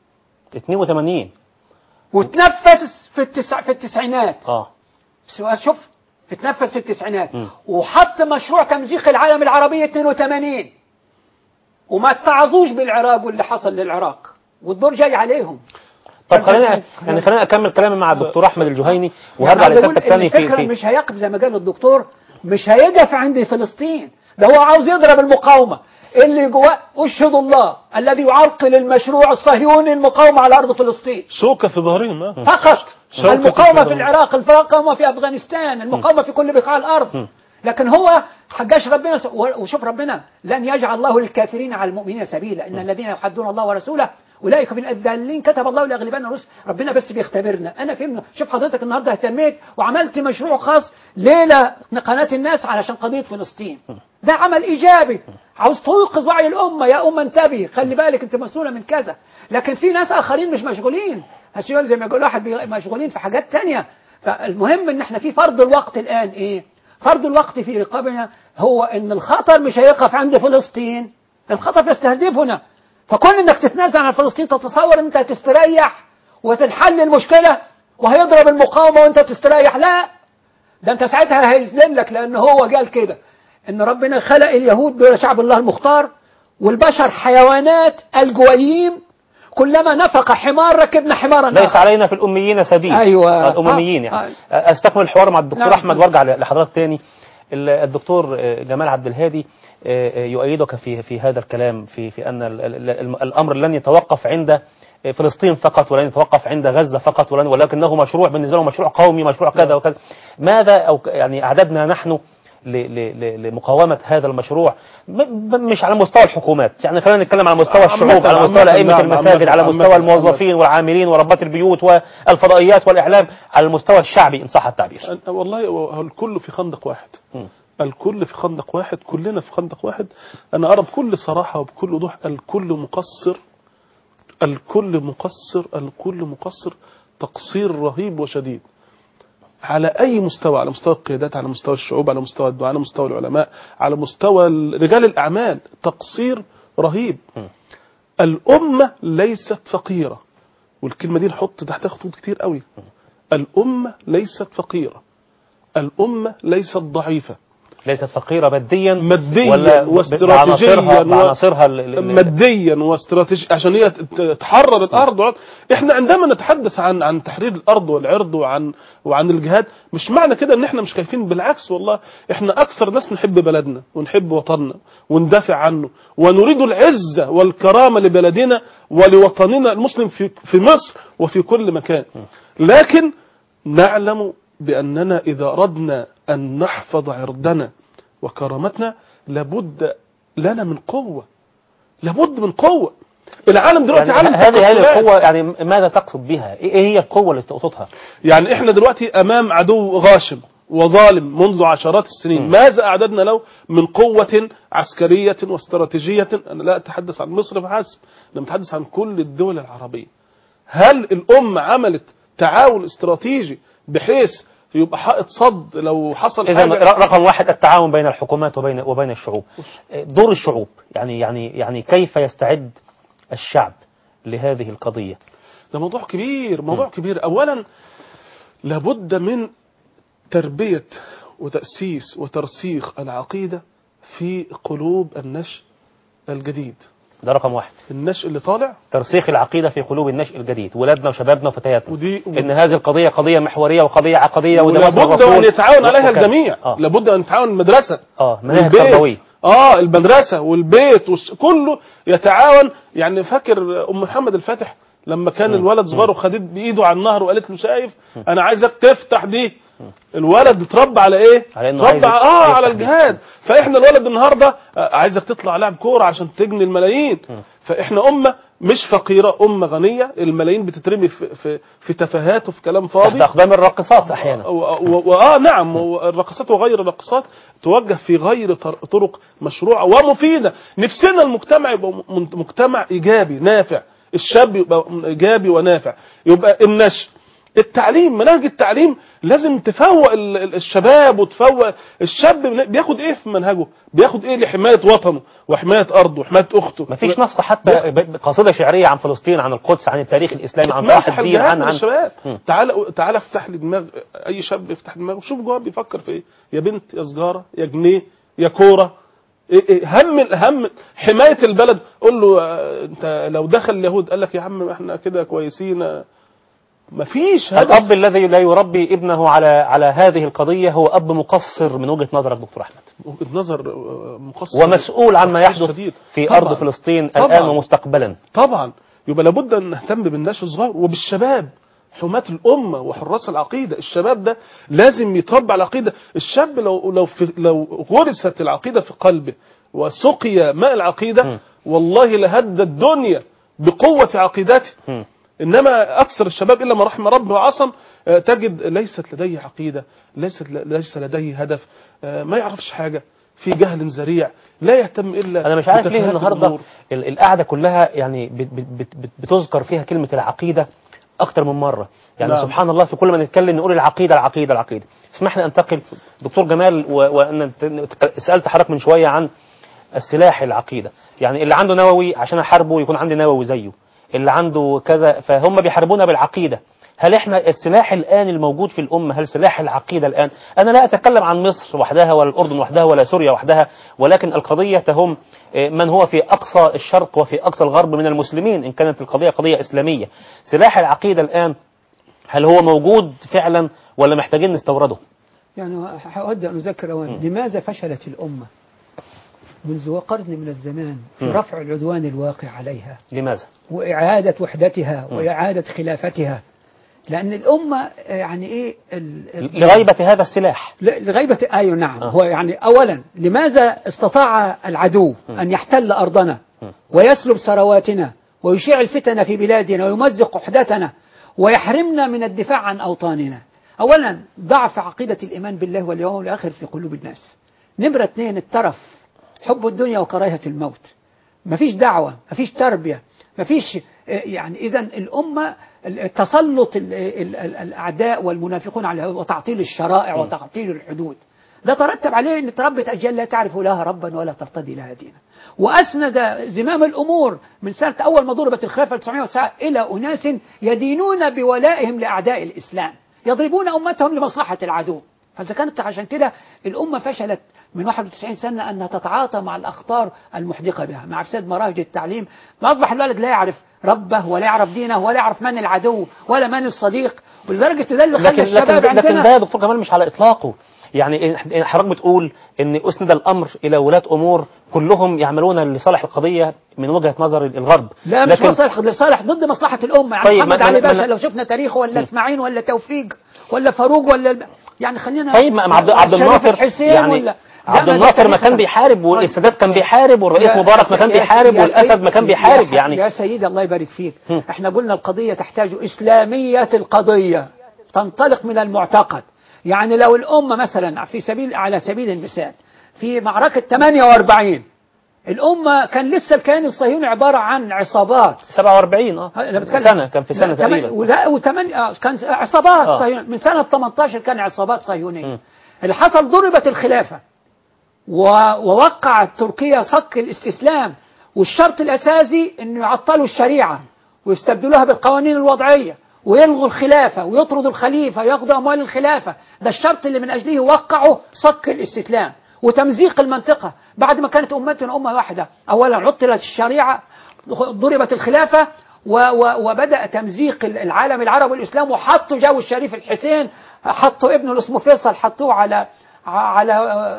82 وتنفذ في التسع في التسعينات اه سواء شوف اتنفذ في التسعينات وحط مشروع تمزيق العالم العربي 82 وما اتعظوش بالعراق واللي حصل للعراق والدور جاي عليهم طب خلينا يعني خلينا اكمل كلامي مع الدكتور احمد الجهيني وهرجع يعني عاوز لسيادتك أقول تاني في الفكرة في مش هيقف زي ما قال الدكتور مش هيقف عند فلسطين ده هو عاوز يضرب المقاومة اللي جواه اشهد الله الذي يعرقل المشروع الصهيوني المقاومة على أرض فلسطين شوكه في ظهرهم آه. فقط شوكة المقاومة في في العراق المقاومة في أفغانستان المقاومة في كل بقاع الأرض لكن هو حجاش ربنا س- و- وشوف ربنا لن يجعل الله للكافرين على المؤمنين سبيلا إن الذين يحدون الله ورسوله أولئك من الضالين كتب الله ليغلبن الرسل ربنا بس بيختبرنا أنا فهمنا شوف حضرتك النهاردة اهتميت وعملت مشروع خاص ليلة قناة الناس علشان قضية فلسطين ده عمل إيجابي عاوز توقظ وعي الأمة يا أمة انتبهي خلي بالك أنت مسؤولة من كذا لكن في ناس آخرين مش مشغولين هسيول زي ما يقول واحد بي- مشغولين في حاجات تانية فالمهم ان احنا في فرض الوقت الآن ايه فرض الوقت في رقابنا هو ان الخطر مش هيقف عند فلسطين الخطر يستهدفنا فكون انك تتنازل عن فلسطين تتصور ان انت هتستريح وتنحل المشكلة وهيضرب المقاومة وانت تستريح لا ده انت ساعتها هيذلك لان هو قال كده ان ربنا خلق اليهود دول شعب الله المختار والبشر حيوانات الجويم كلما نفق حمار ركبنا حمارا ليس آخر. علينا في الأميين سبيل أيوة. الأمميين آه. يعني أستكمل الحوار مع الدكتور نعم. أحمد وارجع لحضرتك تاني ال- الدكتور آه، جمال عبد الهادي آه، آه، يؤيدك في في هذا الكلام في في أن ال- ال- ال- الأمر لن يتوقف عند فلسطين فقط ولن يتوقف عند غزة فقط ولن ولكنه مشروع بالنسبة له مشروع قومي مشروع كذا وكذا ماذا أو ك- يعني أعددنا نحن ل- ل- ل- لمقاومة هذا المشروع م- م- مش على مستوى الحكومات يعني خلينا نتكلم على مستوى عامة- الشعوب على مستوى عامة، أئمة نعم، المساجد عامة، على عامة، مستوى عامة. الموظفين والعاملين وربات البيوت والفضائيات والإعلام على المستوى الشعبي إن صح التعبير أنا- والله هو الكل في خندق واحد مم. الكل في خندق واحد كلنا في خندق واحد انا ارى بكل صراحه وبكل وضوح الكل مقصر الكل مقصر الكل مقصر تقصير رهيب وشديد على اي مستوى على مستوى القيادات على مستوى الشعوب على مستوى الدعاء على مستوى العلماء على مستوى رجال الاعمال تقصير رهيب الامه ليست فقيره والكلمه دي نحط تحتها خطوط كتير قوي الامه ليست فقيره الأمة ليست ضعيفة ليست فقيرة ماديا ماديا ولا ب- واستراتيجيا بعناصرها و- بعناصرها ال- ال- ال- ماديا واستراتيجيا عشان هي ت- تحرر الارض والعرض. احنا عندما نتحدث عن عن تحرير الارض والعرض وعن وعن الجهاد مش معنى كده ان احنا مش خايفين بالعكس والله احنا اكثر ناس نحب بلدنا ونحب وطننا وندافع عنه ونريد العزه والكرامه لبلدنا ولوطننا المسلم في في مصر وفي كل مكان لكن نعلم باننا اذا اردنا ان نحفظ عرضنا وكرامتنا لابد لنا من قوه لابد من قوه العالم دلوقتي يعني عالم هذه هذه تكتلات. القوة يعني ماذا تقصد بها؟ ايه إيه هي القوة اللي تقصدها؟ يعني احنا دلوقتي امام عدو غاشم وظالم منذ عشرات السنين ماذا اعددنا له من قوة عسكرية واستراتيجية انا لا اتحدث عن مصر فحسب انا بتحدث عن كل الدول العربية هل الامة عملت تعاون استراتيجي بحيث يبقى حائط صد لو حصل إذا حاجة رقم واحد التعاون بين الحكومات وبين وبين الشعوب. دور الشعوب يعني يعني يعني كيف يستعد الشعب لهذه القضية؟ ده موضوع كبير موضوع كبير اولا لابد من تربية وتأسيس وترسيخ العقيدة في قلوب النشء الجديد ده رقم واحد. النشء اللي طالع ترسيخ العقيدة في قلوب النشء الجديد ولادنا وشبابنا وفتياتنا ودي إن هذه القضية قضية محورية وقضية عقدية وده ولابد مصدر أن الرسول يتعاون عليها وكذا. الجميع آه. لابد أن يتعاون المدرسة اه مناهج والبيت. تربوية اه المدرسة والبيت والس- كله يتعاون يعني فاكر أم محمد الفاتح لما كان الولد صغير وخدت بإيده على النهر وقالت له شايف أنا عايزك تفتح دي الولد اتربى على ايه؟ على إنه اتربى عايز اه يفتح على دي. الجهاد فاحنا الولد النهارده آه، عايزك تطلع لاعب كوره عشان تجني الملايين فاحنا امه مش فقيره امه غنيه الملايين بتترمي في في, في تفاهات وفي كلام تحت فاضي أقدام الراقصات أحيانا واه نعم الرقصات وغير الرقصات توجه في غير طر- طرق مشروعه ومفيده نفسنا المجتمع يبقى م- مجتمع ايجابي نافع الشاب يبقى ايجابي ونافع يبقى النشء التعليم مناهج التعليم لازم تفوق ال- ال- الشباب وتفوق الشاب بياخد ايه في منهجه بياخد ايه لحمايه وطنه وحمايه ارضه وحمايه اخته مفيش نص حتى ب- قصيدة شعرية عن فلسطين عن القدس عن التاريخ الإسلامي عن صلاح مسح الدين الجهاد عن من عن الشباب مم. تعالى تعالى افتح لي دماغ اي شاب يفتح دماغه شوف جوه بيفكر في ايه يا بنت يا سجاره يا جنيه يا كوره إيه إيه هم هم حمايه البلد قول له آه، انت لو دخل اليهود قال لك يا عم احنا كده كويسين آه، مفيش هدف الأب الذي لا يربي ابنه على على هذه القضية هو أب مقصر من وجهة نظرك دكتور أحمد وجهه نظر آه، مقصر ومسؤول عما تقصير يحدث شديد. في طبعاً. أرض فلسطين طبعاً. الآن ومستقبلا طبعا يبقى لابد ان نهتم بالناس الصغار وبالشباب حماة الأمة وحراس العقيدة الشباب ده لازم يتربى على العقيدة الشاب لو لو في لو غرست العقيدة في قلبه وسقي ماء العقيدة م. والله لهد الدنيا بقوة عقيدته م. إنما أكثر الشباب إلا ما رحم ربه وعصم آه، تجد ليست لديه عقيدة ليست ليس لديه هدف آه، ما يعرفش حاجة في جهل ذريع لا يهتم إلا أنا مش عارف ليه بتفاهات النهاردة الأمور. ال- القعدة كلها يعني بت- بت- بت- بتذكر فيها كلمة العقيدة أكتر من مرة يعني نعم. سبحان الله في كل ما نتكلم نقول العقيدة العقيدة العقيدة اسمح لي أنتقل دكتور جمال و- وأن ت- سألت حضرتك من شوية عن السلاح العقيدة يعني اللي عنده نووي عشان أحاربه يكون عندي نووي زيه اللي عنده كذا فهم بيحاربونا بالعقيدة هل احنا السلاح الآن الموجود في الأمة هل سلاح العقيدة الآن أنا لا أتكلم عن مصر وحدها ولا الأردن وحدها ولا سوريا وحدها ولكن القضية تهم آه، من هو في أقصى الشرق وفي أقصى الغرب من المسلمين إن كانت القضية قضية إسلامية سلاح العقيدة الآن هل هو موجود فعلا ولا محتاجين نستورده يعني أود أن أذكر أولا لماذا فشلت الأمة منذ قرن من الزمان في م. رفع العدوان الواقع عليها لماذا وإعادة وحدتها وإعادة خلافتها لأن الأمة يعني إيه ال- ال- لغيبة هذا السلاح ل- لغيبة أيوة نعم آه. هو يعني أولا لماذا استطاع العدو أن يحتل أرضنا ويسلب ثرواتنا ويشيع الفتن في بلادنا ويمزق وحدتنا ويحرمنا من الدفاع عن أوطاننا أولا ضعف عقيدة الإيمان بالله واليوم الآخر في قلوب الناس نمرة اثنين الترف حب الدنيا وكراهية الموت مفيش دعوة مفيش تربية مفيش آه، يعني إذا الأمة تسلط ال- ال- ال- الأعداء والمنافقون على وتعطيل الشرائع وتعطيل الحدود ده ترتب عليه أن تربت أجيال لا تعرف لها ربا ولا ترتضي لها دينا وأسند زمام الأمور من سنة أول ما ضربت الخلافة 1909 إلى أناس يدينون بولائهم لأعداء الإسلام يضربون أمتهم لمصلحة العدو فإذا كانت عشان كده الأمة فشلت من 91 سنة أنها تتعاطى مع الأخطار المحدقة بها مع فساد مراهج التعليم ما أصبح الولد لا يعرف ربه ولا يعرف دينه ولا يعرف من العدو ولا من الصديق ولدرجة ده اللي خلى لكن الشباب لكن لكن عندنا ده يا دكتور كمال مش على اطلاقه يعني إن- حضرتك بتقول ان اسند الامر الى ولاة امور كلهم يعملون لصالح القضيه من وجهه نظر الغرب لا مش مصالح لصالح ضد مصلحة الأمة يعني طيب، محمد ما- علي ما- باشا ما- لو شفنا تاريخه ولا إسماعيل ولا توفيق ولا فاروق ولا يعني خلينا طيب ما ما عبد, عبد شريف الناصر الحسين يعني ولا عبد لا، ما ده الناصر ما تاريخ كان بيحارب والسادات كان بيحارب والرئيس يا- مبارك ما كان يا- بيحارب يا والاسد سيد- ما كان يا بيحارب ح- يعني يا سيدي الله يبارك فيك هم. احنا قلنا القضية تحتاج إسلامية القضية تنطلق من المعتقد يعني لو الأمة مثلا في سبيل على سبيل المثال في معركة 48 الأمة كان لسه الكيان الصهيوني عبارة عن عصابات 47 اه أنا بتكلم سنه كان في سنه لا، تمن- تقريبا ولا وثمان آه، كان عصابات آه. صهيونية من سنة 18 كان عصابات صهيونية م. اللي حصل ضربت الخلافة و- ووقعت تركيا صك الاستسلام والشرط الأساسي أنه يعطلوا الشريعة ويستبدلوها بالقوانين الوضعية ويلغوا الخلافة ويطردوا الخليفة وياخذوا أموال الخلافة ده الشرط اللي من أجله وقعوا صك الاستسلام وتمزيق المنطقة بعد ما كانت أمتنا أمة واحدة أولا عطلت الشريعة ضربت الخلافة و و وبدأ تمزيق العالم العربي والإسلام وحطوا جو الشريف الحسين حطوا ابنه اللي اسمه فيصل حطوه على على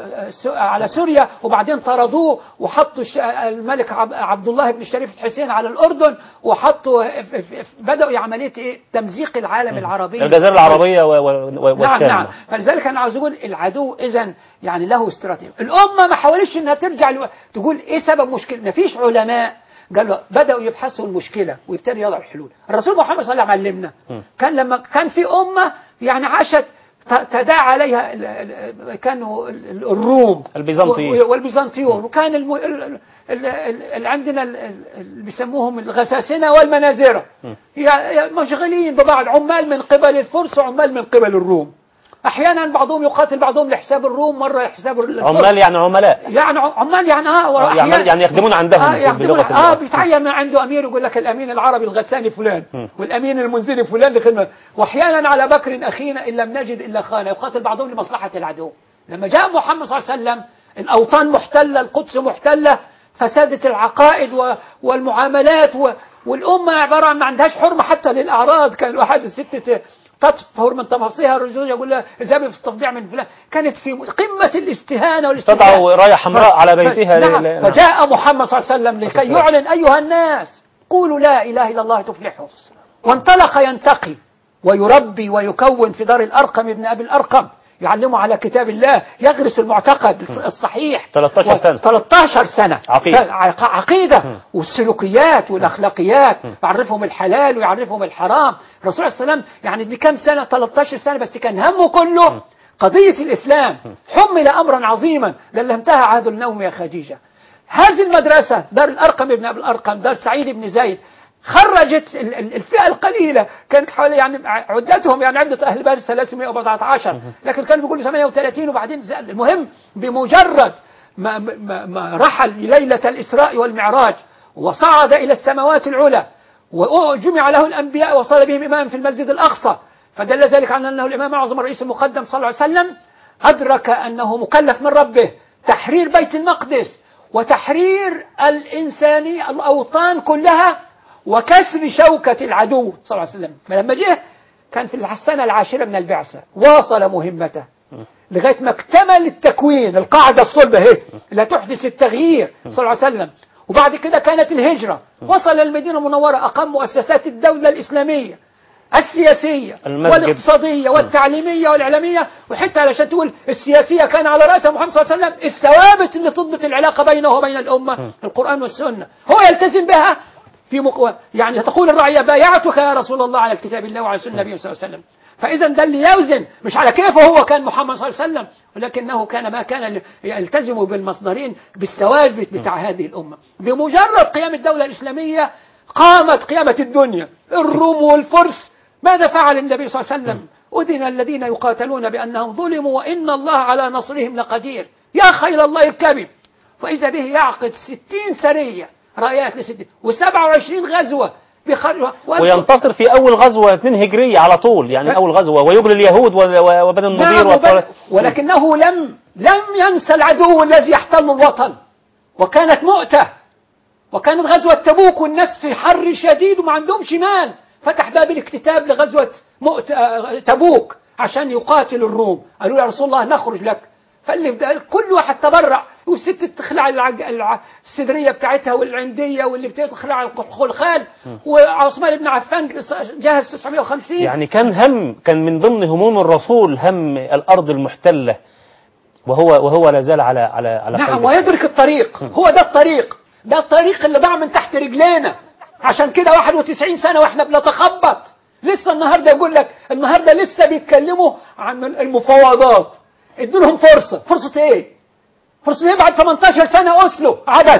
على سوريا وبعدين طردوه وحطوا الش- الملك عب- عبد الله بن الشريف الحسين على الأردن وحطوا ف- ف- بدأوا عملية إيه تمزيق العالم العربي الجزائر العربيه و- و- و- نعم والشام نعم فلذلك انا عاوز اقول العدو اذا يعني له استراتيجيه الامه ما حاولتش انها ترجع لو... تقول ايه سبب مشكله ما فيش علماء قالوا بداوا يبحثوا المشكله ويبتدوا يضعوا الحلول الرسول محمد صلى الله عليه وسلم علمنا كان لما كان في امه يعني عاشت ت- تداعى عليها ال- ال- كانوا ال- الروم البيزنطيين. و- والبيزنطيون وكان الم... ال... ال... ال... ال... عندنا ال... ال... اللي بيسموهم الغساسنه والمنازره يا- يا مشغولين ببعض عمال من قبل الفرس وعمال من قبل الروم احيانا بعضهم يقاتل بعضهم لحساب الروم مره لحساب الفرس. عمال يعني عملاء يعني عمال يعني اه آه، وأحيانا- يعني- يعني يخدمون عندهم اه يخدمون بلغة اه الله. بيتعين من عنده امير يقول لك الامين العربي الغساني فلان والامين المنزلي فلان لخدمه واحيانا على بكر اخينا ان لم نجد الا خانه يقاتل بعضهم لمصلحه العدو لما جاء محمد صلى الله عليه وسلم الاوطان محتله القدس محتله فسادت العقائد و- والمعاملات و والامه عباره عن ما عندهاش حرمه حتى للاعراض كان الواحد الست ت- تطهر من تفاصيلها الرجل يقول لها اذهبي في التفضيع من فلان كانت في قمه الاستهانه والاستهزاء تضع رايه حمراء على بيتها نعم ل- ل- نعم. فجاء محمد صلى الله عليه وسلم لكي يعلن أيها الناس قولوا لا إله إلا الله تفلحوا وانطلق ينتقي ويربي ويكون في دار الأرقم ابن أبي الأرقم يعلمه على كتاب الله يغرس المعتقد الصحيح 13 سنة. 13 سنة عقيدة. ف- عقيدة والسلوكيات والأخلاقيات يعرفهم الحلال ويعرفهم الحرام الرسول عليه السلام يعني دي كم سنة 13 سنة بس كان همه كله قضية الإسلام حمل أمرا عظيما ده اللي انتهى عهد النوم يا خديجة هذه المدرسة دار الأرقم ابن أبي الأرقم دار سعيد بن زيد خرجت ال- ال- الفئة القليلة كانت حوالي يعني عدتهم يعني عدة أهل باريس 314 لكن كانوا بيقولوا 38 وبعدين زال. المهم بمجرد ما, ما, ما رحل ليلة الإسراء والمعراج وصعد إلى السماوات العلى وجمع له الأنبياء وصار بهم إمام في المسجد الأقصى فدل ذلك على أنه الإمام أعظم الرئيس المقدم صلى الله عليه وسلم أدرك أنه مكلف من ربه تحرير بيت المقدس وتحرير الإنسانية الأوطان كلها وكسر شوكة العدو صلى الله عليه وسلم فلما جه كان في السنة العاشرة من البعثة واصل مهمته لغاية ما اكتمل التكوين القاعدة الصلبة هي لا تحدث التغيير صلى الله عليه وسلم وبعد كده كانت الهجرة وصل المدينة المنورة أقام مؤسسات الدولة الإسلامية السياسية المسجد. والاقتصادية والتعليمية والإعلامية وحتى علشان تقول السياسية كان على رأسها محمد صلى الله عليه وسلم الثوابت اللي تضبط العلاقة بينه وبين الأمة القرآن والسنة هو يلتزم بها في مق... يعني تقول الرعية بايعتك يا رسول الله على الكتاب الله وعلى سنة النبي صلى الله عليه وسلم فإذا ده اللي يوزن مش على كيفه هو كان محمد صلى الله عليه وسلم ولكنه كان ما كان يلتزم بالمصدرين بالثوابت بتاع هذه الأمة بمجرد قيام الدولة الإسلامية قامت قيامة الدنيا الروم والفرس ماذا فعل النبي صلى الله عليه وسلم أذن الذين يقاتلون بأنهم ظلموا وإن الله على نصرهم لقدير يا خيل الله اركبي فإذا به يعقد ستين سرية رايات لستين وسبعة وعشرين غزوة بيخرج وأذكر- وينتصر في أول غزوة 2 هجرية على طول يعني ف- أول غزوة ويجري اليهود و- و- وبني النضير نعم وطال- وبل... ولكنه لم لم ينسى العدو الذي يحتل الوطن وكانت مؤتة وكانت غزوة تبوك والناس في حر شديد وما عندهمش مال فتح باب الاكتتاب لغزوة مؤتة آه، تبوك عشان يقاتل الروم قالوا يا رسول الله نخرج لك فاللي ده كل واحد تبرع والست تخلع العج... الع... السدريه بتاعتها والعنديه واللي بتخلع الخلخال وعثمان بن عفان جهز 950 يعني كان هم كان من ضمن هموم الرسول هم الأرض المحتلة وهو وهو لا زال على على على نعم قيد ويدرك الطريق هو ده الطريق ده الطريق اللي ضاع من تحت رجلينا عشان كده 91 سنة واحنا بنتخبط لسه النهارده يقول لك النهارده لسه بيتكلموا عن المفاوضات ادوا لهم فرصة فرصة ايه فرصة ايه بعد 18 سنة اسلو عبث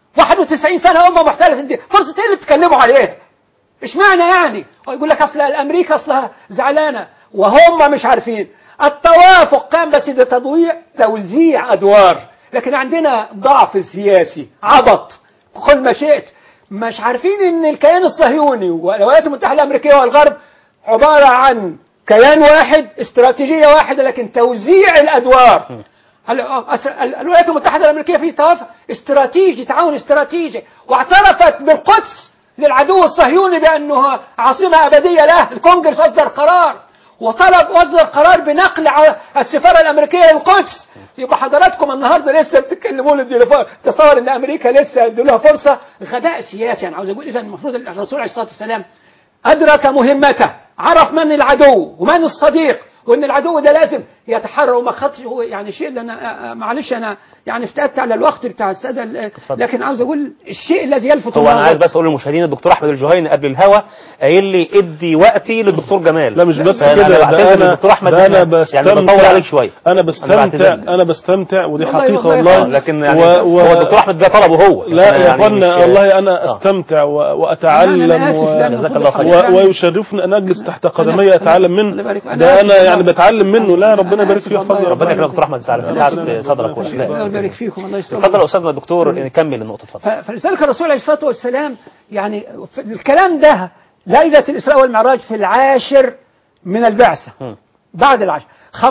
91 سنة أمة محتلة انت فرصة ايه اللي بتتكلموا عليها اشمعنى يعني ويقول لك اصل الامريكا اصلها زعلانه وهم مش عارفين التوافق كان بس ده تضويع توزيع ادوار لكن عندنا ضعف سياسي عبط كل ما شئت مش عارفين ان الكيان الصهيوني والولايات المتحده الامريكيه والغرب عباره عن كيان واحد استراتيجيه واحده لكن توزيع الادوار هلا أس- ال- الولايات المتحده الامريكيه في توافق استراتيجي تعاون استراتيجي واعترفت بالقدس للعدو الصهيوني بانه عاصمه ابديه له الكونجرس اصدر قرار وطلب واصدر قرار بنقل ع- السفاره الامريكيه للقدس يبقى حضراتكم النهارده لسه بتتكلموا لي ادوا تصور ان امريكا لسه ادوا لها فرصه غباء سياسي انا عاوز اقول اذا المفروض الرسول عليه الصلاه والسلام أدرك مهمته عرف من العدو ومن الصديق وان العدو ده لازم يتحرر وما خدش هو يعني شيء اللي انا آه، آه، معلش انا يعني افتأت على الوقت بتاع الساده ال- اتفضل. لكن عاوز اقول الشيء الذي يلفت هو انا النظر- عايز بس اقول للمشاهدين الدكتور احمد الجهيني قبل الهوا قايل لي ادي وقتي للدكتور جمال لا مش بس فأنا كده بعتذر ده انا للدكتور احمد ده انا يعني بستمتع بطول عليك شويه انا أنا بستمتع بعتذر. انا بستمتع ودي والله حقيقه والله والله آه، لكن يعني و- هو الدكتور احمد ده طلبه هو لا أنا يا يعني اخوانا مش- والله انا آه. استمتع و- أنا واتعلم آسف و- لأن جزاك المفروض الله خير. الحضرتك و- يعني- ويشرفني ان اجلس تحت قدمي الله اتعلم الله منه يبارك. أنا ده آسف انا والله. يعني بتعلم منه لا ربنا أنا يبارك آسف فيه والله. ويحفظه ربنا يكرمك دكتور احمد سعد سعد صدرك الله وشفاء. يبارك فيكم الله يستر اتفضل يا استاذنا الدكتور نكمل النقطه اتفضل ف- فلذلك الرسول عليه الصلاه والسلام يعني في الكلام ده ليله الاسراء والمعراج في العاشر من البعثه مم. بعد العشر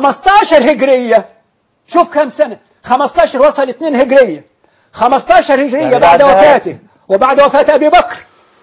15 هجريه شوف كم سنه 15 وصل 2 هجريه 15 هجريه يعني بعد بعدها- وفاته وبعد وفاه ابي بكر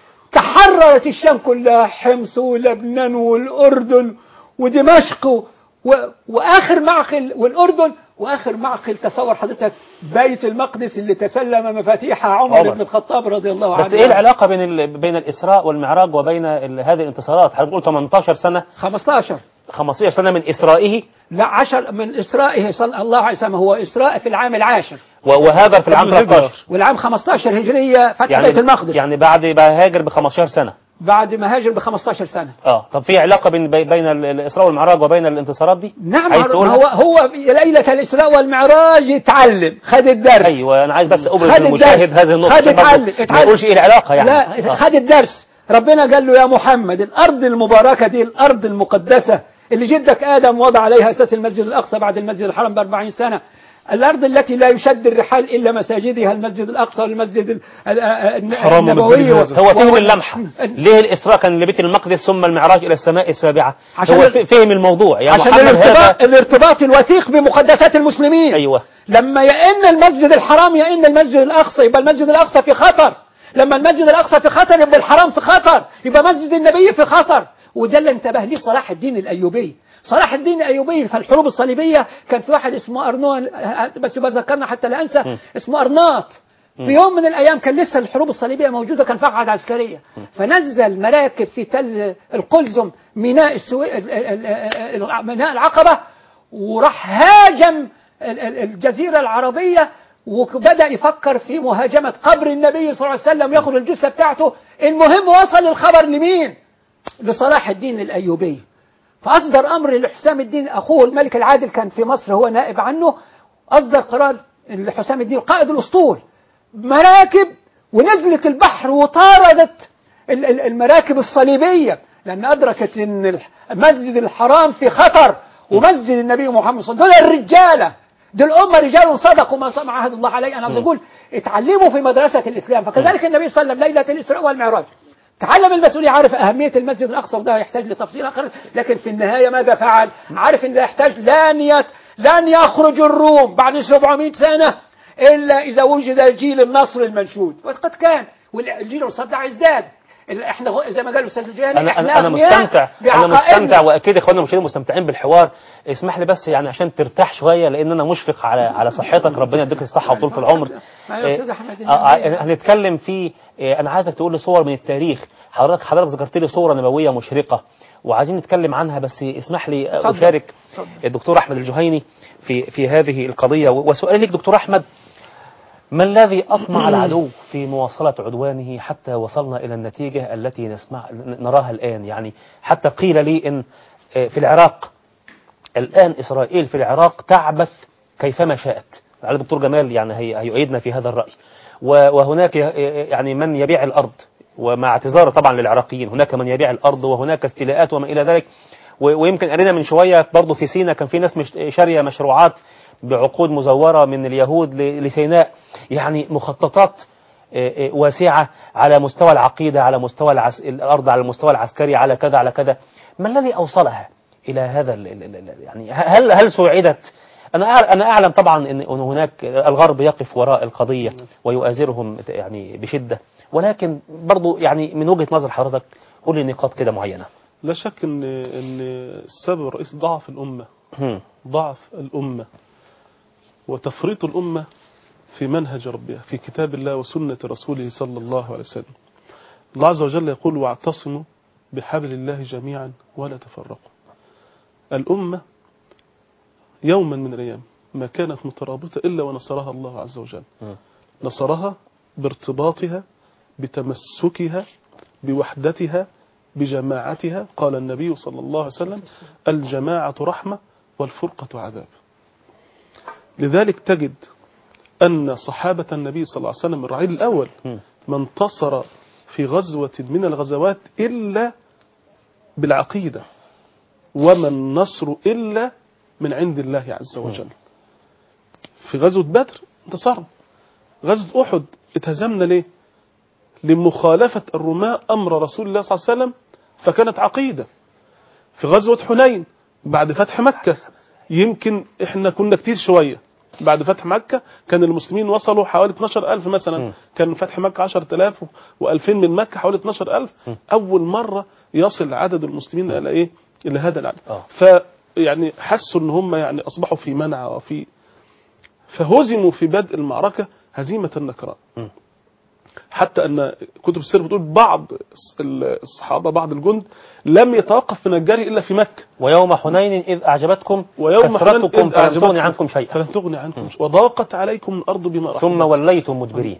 تحررت الشام كلها حمص ولبنان والاردن ودمشق و... و... واخر معقل والاردن واخر معقل تصور حضرتك بيت المقدس اللي تسلم مفاتيحها عمر, عمر. بن الخطاب رضي الله عنه بس ايه العلاقه بين ال... بين الاسراء والمعراج وبين ال... هذه الانتصارات حضرتك بتقول 18 سنه 15 15 سنه من اسرائه لا عشر من إسرائه صلى الله عليه وسلم هو إسراء في العام العاشر و- وهاجر في العام قبل الهجرة. 13 والعام 15 هجرية فتح يعني بيت المقدس يعني بعد ما هاجر ب 15 سنه بعد ما هاجر ب 15 سنة اه طب في علاقه بين بي- بين ال- الاسراء والمعراج وبين الانتصارات دي نعم عايز ما تقولها؟ هو هو في ليلة الإسراء والمعراج اتعلم خد الدرس ايوه انا عايز بس ابرز خد للمشاهد الدرس. هذه النقطه خد عشان برضه اتعلم. ما اتعلم. يقولش ايه العلاقه يعني لا آه. خد الدرس ربنا قال له يا محمد الأرض المباركة دي الأرض المقدسة اللي جدك آدم وضع عليها أساس المسجد الأقصى بعد المسجد الحرام بأربعين سنة الأرض التي لا يشد الرحال إلا مساجدها المسجد الأقصى والمسجد ال- ال- ال- حرام النبوي مسجد هذا. هو فهم وهو- اللمحة ليه الإسراء كان لبيت المقدس ثم المعراج إلى السماء السابعة عشان هو ال- ف- فهم الموضوع يا عشان محمد هذا الارتباط الارتباط الوثيق بمقدسات المسلمين أيوة لما يئن المسجد الحرام يئن المسجد الأقصى يبقى المسجد الأقصى في خطر لما المسجد الأقصى في خطر يبقى الحرام في خطر يبقى مسجد النبي في خطر وده اللي انتبه ليه صلاح الدين الأيوبي صلاح الدين الأيوبي في الحروب الصليبية كان في واحد اسمه أرنون بس بذكرنا حتى لا أنسى اسمه أرناط في يوم من الأيام كان لسه الحروب الصليبية موجودة كان في قاعدة عسكرية فنزل مراكب في تل القلزم ميناء السوي... ال- ال- ال- ميناء العقبة وراح هاجم ال- ال- الجزيرة العربية وبدأ يفكر في مهاجمة قبر النبي صلى الله عليه وسلم ياخد الجثة بتاعته المهم وصل الخبر لمين لصلاح الدين الأيوبي فأصدر أمر لحسام الدين أخوه الملك العادل كان في مصر هو نائب عنه أصدر قرار لحسام الدين قائد الأسطول مراكب ونزلت البحر وطاردت ال- ال- المراكب الصليبية لأن أدركت أن الح- مسجد الحرام في خطر ومسجد النبي محمد صلى الله عليه وسلم دول الرجالة دول أمة رجال صدقوا ما صنع عهد الله عليه أنا عاوز أقول اتعلموا في مدرسة الإسلام فكذلك النبي صلى الله عليه وسلم ليلة الإسراء والمعراج تعلم المسؤولية عارف أهمية المسجد الأقصى وده يحتاج لتفصيل آخر لكن في النهاية ماذا فعل عارف أن ده يحتاج لن يت... لن يخرج الروم بعد 700 سنة إلا إذا وجد جيل النصر المنشود وقد كان والجيل المصدع ازداد ال- احنا غ- زي ما قال الاستاذ الجهني انا احنا انا انا أغنياء مستمتع انا بعقائدنا. مستمتع واكيد اخواننا المشاهدين مستمتعين بالحوار اسمح لي بس يعني عشان ترتاح شويه لان انا مشفق على على صحتك ربنا يديك الصحه وطولة العمر ما يا أستاذ أحمد آه، آه، النبي. هنتكلم في آه، انا عايزك تقول لي صور من التاريخ حضرتك حضرتك ذكرت لي صوره نبويه مشرقه وعايزين نتكلم عنها بس اسمح لي اتفضل. اشارك اتفضل. الدكتور احمد الجهيني في في هذه القضيه وسؤالي لك دكتور احمد ما الذي أطمع العدو في مواصلة عدوانه حتى وصلنا إلى النتيجة التي نسمع نراها الآن يعني حتى قيل لي إن آه، في العراق الآن إسرائيل في العراق تعبث كيفما شاءت على الدكتور جمال يعني هي- هيؤيدنا في هذا الرأي و- وهناك ي- يعني من يبيع الأرض ومع اعتذار طبعا للعراقيين هناك من يبيع الأرض وهناك استيلاءات وما إلى ذلك و- ويمكن قرينا من شوية برضه في سينا كان في ناس مش- شارية مشروعات بعقود مزورة من اليهود ل- لسيناء يعني مخططات آه، آه، واسعة على مستوى العقيدة على مستوى العس... الأرض على المستوى العسكري على كذا على كذا ما الذي أوصلها إلى هذا ال... ال- ال- يعني هل هل سوعدت أنا أع- أنا أعلم طبعا أن أن هناك الغرب يقف وراء القضية ويؤازرهم يعني بشدة ولكن برضو يعني من وجهة نظر حضرتك قول لي نقاط كده معينة لا شك ان ان السبب الرئيسي ضعف الامه هم. ضعف الامه وتفريط الامه في منهج ربها في كتاب الله وسنه رسوله صلى الله عليه وسلم الله عز وجل يقول واعتصموا بحبل الله جميعا ولا تفرقوا الامه يوما من الايام ما كانت مترابطه الا ونصرها الله عز وجل م. نصرها بارتباطها بتمسكها بوحدتها بجماعتها قال النبي صلى الله عليه وسلم الجماعة رحمة والفرقة عذاب لذلك تجد أن صحابة النبي صلى الله عليه وسلم الرعيل الأول م. ما انتصر في غزوة من الغزوات إلا بالعقيدة وما النصر إلا من عند الله عز وجل في غزوة بدر انتصرنا غزوة أحد اتهزمنا ليه لمخالفة الرماة أمر رسول الله صلى الله عليه وسلم فكانت عقيدة في غزوة حنين بعد فتح مكة يمكن احنا كنا كتير شوية بعد فتح مكة كان المسلمين وصلوا حوالي 12 ألف مثلا م. كان فتح مكة 10000 و2000 من مكة حوالي 12000 أول مرة يصل عدد المسلمين إلى إيه إلى هذا العدد آه. فيعني حسوا ان هم يعني اصبحوا في منع وفي فهزموا في بدء المعركة هزيمة نكراء م. حتى ان كتب السير بتقول بعض الصحابة بعض الجند لم يتوقف من الجري الا في مكة ويوم حنين إذ أعجبتكم ويوم حنين كثرتكم إذ فلم أعجبتكم تغن عنكم شيئا فلن تغني عنكم شيئا. وضاقت عليكم الارض بما رحبت ثم وليتم مدبرين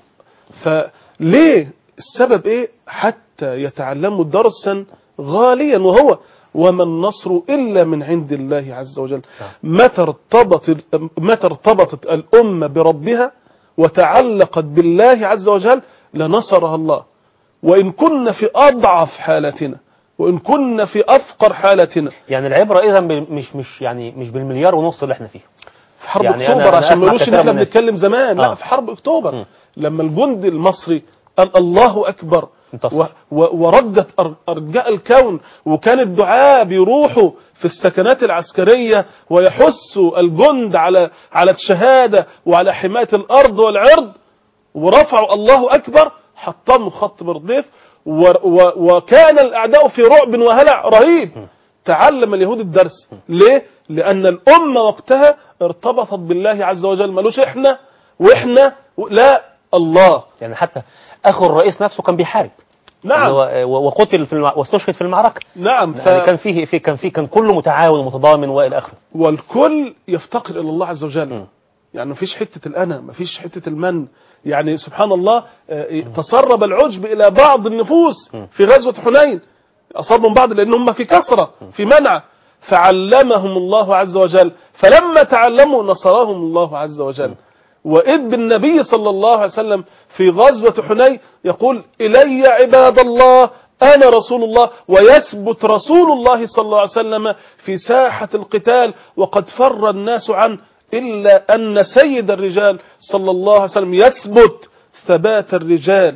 فليه السبب ايه حتى يتعلموا درسا غاليا وهو وما النصر الا من عند الله عز وجل متى ارتبط متى ارتبطت الامه بربها وتعلقت بالله عز وجل لنصرها الله وان كنا في اضعف حالتنا وان كنا في افقر حالتنا يعني العبرة إذا ب- مش مش يعني مش بالمليار ونص اللي احنا فيه في حرب يعني اكتوبر أنا- أنا عشان ما أسمع يقولوش ان كثيرا احنا من- بنتكلم زمان آه. لا في حرب اكتوبر م. لما الجندي المصري قال الله اكبر انتصر. و و وردت أر- ارجاء الكون وكان الدعاء بيروحوا في السكنات العسكريه ويحثوا الجند على على الشهاده وعلى حمايه الارض والعرض ورفعوا الله اكبر حطموا خط برديف و و وكان الاعداء في رعب وهلع رهيب تعلم اليهود الدرس ليه لان الامه وقتها ارتبطت بالله عز وجل ملوش احنا واحنا و- لا الله يعني حتى أخو الرئيس نفسه كان بيحارب نعم. يعني هو- و- وقتل في المع... واستشهد في المعركة نعم ف... يعني كان فيه في كان فيه كان كله متعاون ومتضامن والى اخره والكل يفتقر الى الله عز وجل م. يعني مفيش حته الانا مفيش حته المن يعني سبحان الله آه، تسرب العجب الى بعض النفوس في غزوه حنين اصابهم بعض لان هم في كثره في منع فعلمهم الله عز وجل فلما تعلموا نصرهم الله عز وجل وإذ بالنبي صلى الله عليه وسلم في غزوة حنين يقول إلي عباد الله أنا رسول الله ويثبت رسول الله صلى الله عليه وسلم في ساحة القتال وقد فر الناس عنه إلا أن سيد الرجال صلى الله عليه وسلم يثبت ثبات الرجال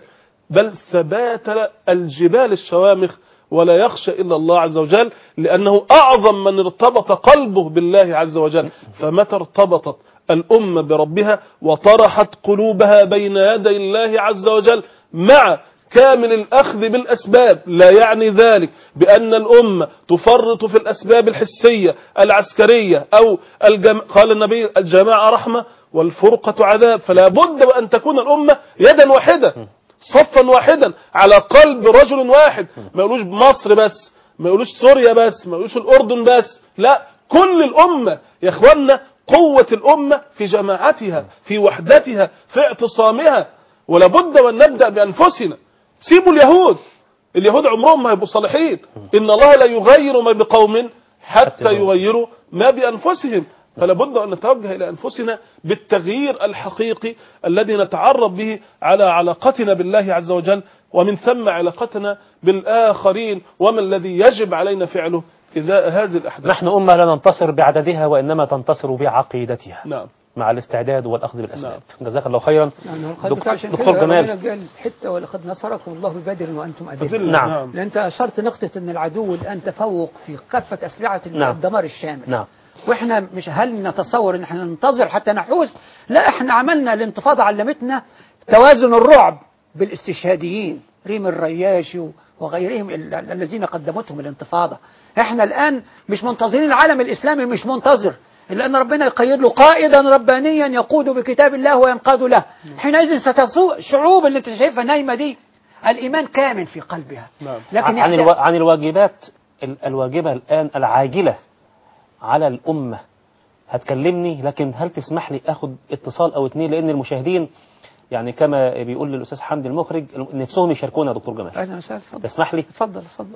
بل ثبات الجبال الشوامخ ولا يخشى إلا الله عز وجل لأنه أعظم من ارتبط قلبه بالله عز وجل فمتى ارتبطت الأمة بربها وطرحت قلوبها بين يدي الله عز وجل مع كامل الأخذ بالأسباب لا يعني ذلك بأن الأمة تفرط في الأسباب الحسية العسكرية أو الجم... قال النبي الجماعة رحمة والفرقة عذاب فلا بد وأن تكون الأمة يدا واحدة صفا واحدا على قلب رجل واحد ما يقولوش مصر بس ما يقولوش سوريا بس ما يقولوش الأردن بس لا كل الأمة يا إخوانا قوة الأمة في جماعتها في وحدتها في اعتصامها ولابد وأن نبدأ بأنفسنا سيبوا اليهود اليهود عمرهم ما هيبقوا صالحين إن الله لا يغير ما بقوم حتى يغيروا ما بأنفسهم فلا بد أن نتوجه إلى أنفسنا بالتغيير الحقيقي الذي نتعرف به على علاقتنا بالله عز وجل ومن ثم علاقتنا بالآخرين وما الذي يجب علينا فعله إذا هذه الأحداث نحن أمة لا ننتصر بعددها وإنما تنتصر بعقيدتها نعم مع الاستعداد والأخذ بالأسباب جزاك الله خيرا يعني القد دكتور, عشان دكتور كده جمال ربنا قال حتى ولقد نصركم الله ببدر وانتم اذله أذلة، نعم. لان انت اشرت نقطه ان العدو الان تفوق في كافه اسلحه نعم. الدمار الشامل نعم واحنا مش هل نتصور ان احنا ننتظر حتى نحوس لا احنا عملنا الانتفاضه علمتنا توازن الرعب بالاستشهاديين ريم الرياشي وغيرهم ال- ال- الذين قدمتهم الانتفاضه احنا الان مش منتظرين العالم الاسلامي مش منتظر الا ان ربنا يقيد له قائدا ربانيا يقود بكتاب الله وينقاد له حينئذ ستسوء الشعوب اللي انت شايفها نايمه دي الايمان كامن في قلبها نعم. لكن عن, يحتاج- الوا... عن الواجبات ال- الواجبة الآن العاجلة على الأمة هتكلمني لكن هل تسمح لي أخد اتصال أو اتنين لأن المشاهدين يعني كما بيقول الأستاذ حمدي المخرج نفسهم يشاركونا يا دكتور جمال اهلا وسهلا اتفضل تسمح لي اتفضل اتفضل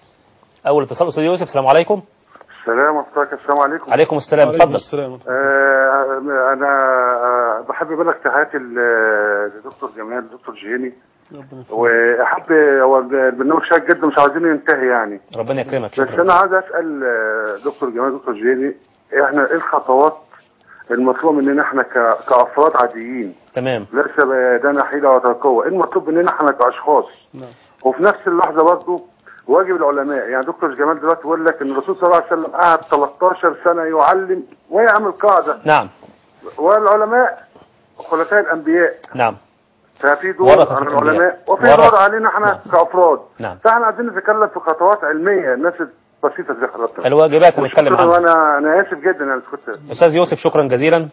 أول اتصال أستاذ يوسف السلام عليكم السلام ورحمة السلام عليكم عليكم السلام عليكم اتفضل السلام آه أنا آه بحب أبلغ تحياتي ل- لدكتور جمال دكتور جيني ربنا يخليك. وأحب هو البرنامج شاق جدا مش عاوزينه ينتهي يعني ربنا يكرمك بس شكرا أنا عايز أسأل آه، دكتور جمال دكتور جيني إحنا إيه الخطوات المطلوب مننا إحنا ك- كأفراد عاديين تمام ليس بيدنا حيلة ولا قوة إيه المطلوب مننا إحنا كأشخاص نعم. وفي نفس اللحظة برضه واجب العلماء يعني دكتور جمال دلوقتي بيقول لك ان الرسول صلى الله عليه وسلم قعد 13 سنة يعلم ويعمل قاعدة نعم والعلماء خلفاء الانبياء نعم ففي دور ورثة على الأنبياء. العلماء وفي ورثة. دور علينا احنا كافراد نعم. فاحنا عايزين نتكلم في خطوات علميه الناس بسيطه زي حضرتك الواجبات اللي نتكلم وشكراً، عنها وانا انا اسف جدا انا كنت أستاذ يوسف شكرا جزيلا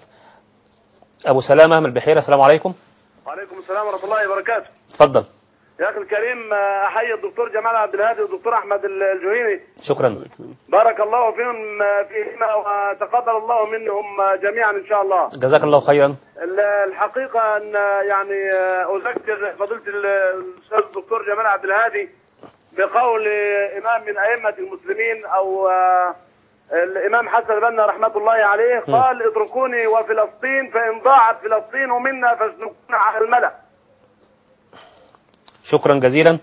أبو سلامة من البحيرة السلام عليكم وعليكم السلام ورحمه الله وبركاته اتفضل يا اخي الكريم آه، احيي الدكتور جمال عبد الهادي والدكتور احمد الجهيني شكرا بارك الله فيهم آه، فيهما وتقبل الله منهم آه، جميعا ان شاء الله جزاك الله خيرا ال- الحقيقه ان آه، يعني آه، اذكر فضيله ال- الاستاذ الدكتور جمال عبد الهادي بقول آه، امام من ائمه المسلمين او آه، الامام حسن البنا رحمه الله عليه قال اتركوني وفلسطين فان ضاعت فلسطين منا فاسلكونا على الملا شكرا جزيلا